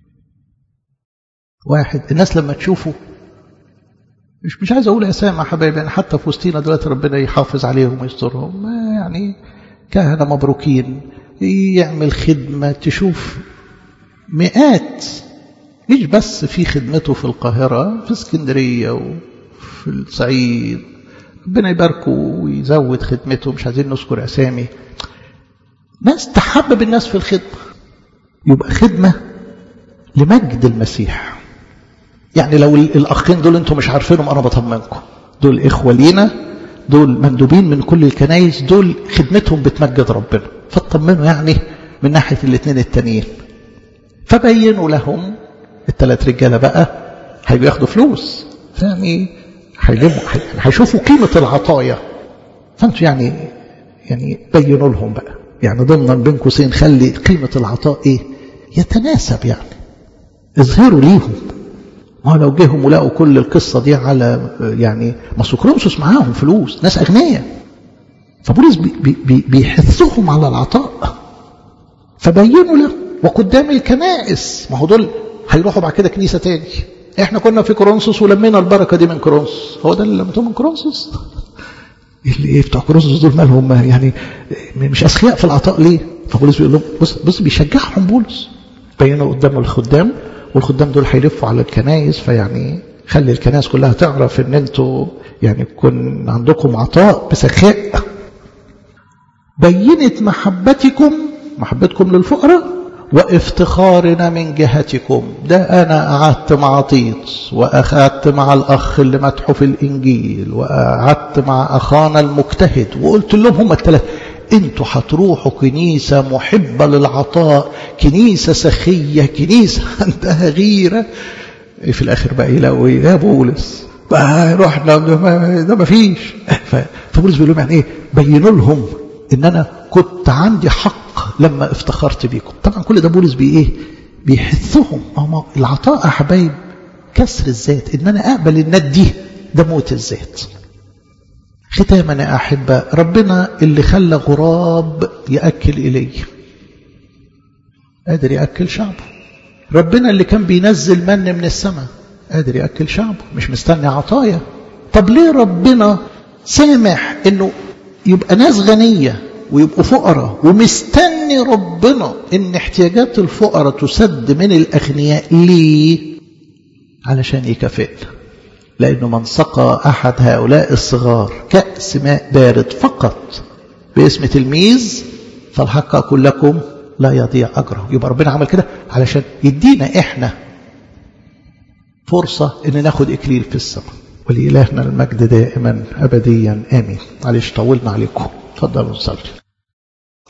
واحد الناس لما تشوفه مش مش عايز اقول اسامي يا حبايبي يعني حتى في وسطينا دلوقتي ربنا يحافظ عليهم ويسترهم يعني كهنه مبروكين يعمل خدمه تشوف مئات مش بس في خدمته في القاهره في اسكندريه وفي الصعيد ربنا يباركه ويزود خدمته مش عايزين نذكر اسامي ناس تحبب الناس في الخدمه يبقى خدمه لمجد المسيح يعني لو الاخين دول انتم مش عارفينهم انا بطمنكم دول اخوه لينا دول مندوبين من كل الكنايس دول خدمتهم بتمجد ربنا فاطمنوا يعني من ناحيه الاثنين التانيين فبينوا لهم الثلاث رجاله بقى هياخدوا فلوس يعني هيجيبوا هيشوفوا قيمه العطايا فانتوا يعني يعني بينوا لهم بقى يعني ضمنا بين قوسين خلي قيمه العطاء ايه يتناسب يعني اظهروا ليهم ما لو جيهم ولقوا كل القصة دي على يعني ما كرونسوس معاهم فلوس ناس أغنياء فبولس بي بي بيحثهم على العطاء فبينوا له وقدام الكنائس ما هو دول هيروحوا بعد كده كنيسة تاني احنا كنا في كورنثوس ولمينا البركة دي من كورنثوس هو ده اللي لمتهم من كورنثوس اللي ايه بتوع كورنثوس دول مالهم يعني مش اذكياء في العطاء ليه فبولس بيقول لهم بص بص بيشجعهم بولس بينوا قدام الخدام والخدام دول هيلفوا على الكنايس فيعني خلي الكنائس كلها تعرف ان انتوا يعني يكون عندكم عطاء بسخاء بينت محبتكم محبتكم للفقراء وافتخارنا من جهتكم ده انا قعدت مع طيطس واخدت مع الاخ اللي مدحه في الانجيل وقعدت مع اخانا المجتهد وقلت لهم هم الثلاثه انتوا هتروحوا كنيسة محبة للعطاء كنيسة سخية كنيسة عندها غيرة في الآخر بقى يلاقوا إيه يا بولس بقى رحنا ده ما فيش فبولس بيقول لهم يعني إيه بينوا لهم إن أنا كنت عندي حق لما افتخرت بيكم طبعا كل ده بولس بي إيه بيحثهم ما العطاء يا حبايب كسر الذات إن أنا أقبل النات دي ده موت الذات ختاما يا أحبة ربنا اللي خلى غراب يأكل إليه قادر يأكل شعبه ربنا اللي كان بينزل من من السماء قادر يأكل شعبه مش مستني عطايا طب ليه ربنا سامح انه يبقى ناس غنية ويبقوا فقراء ومستني ربنا ان احتياجات الفقراء تسد من الأغنياء ليه علشان يكافئنا لأنه من سقى أحد هؤلاء الصغار كأس ماء بارد فقط باسم تلميذ فالحق أقول لكم لا يضيع أجره يبقى ربنا عمل كده علشان يدينا إحنا فرصة إن ناخد إكليل في السماء ولإلهنا المجد دائما أبديا آمين معلش طولنا عليكم تفضلوا نصلي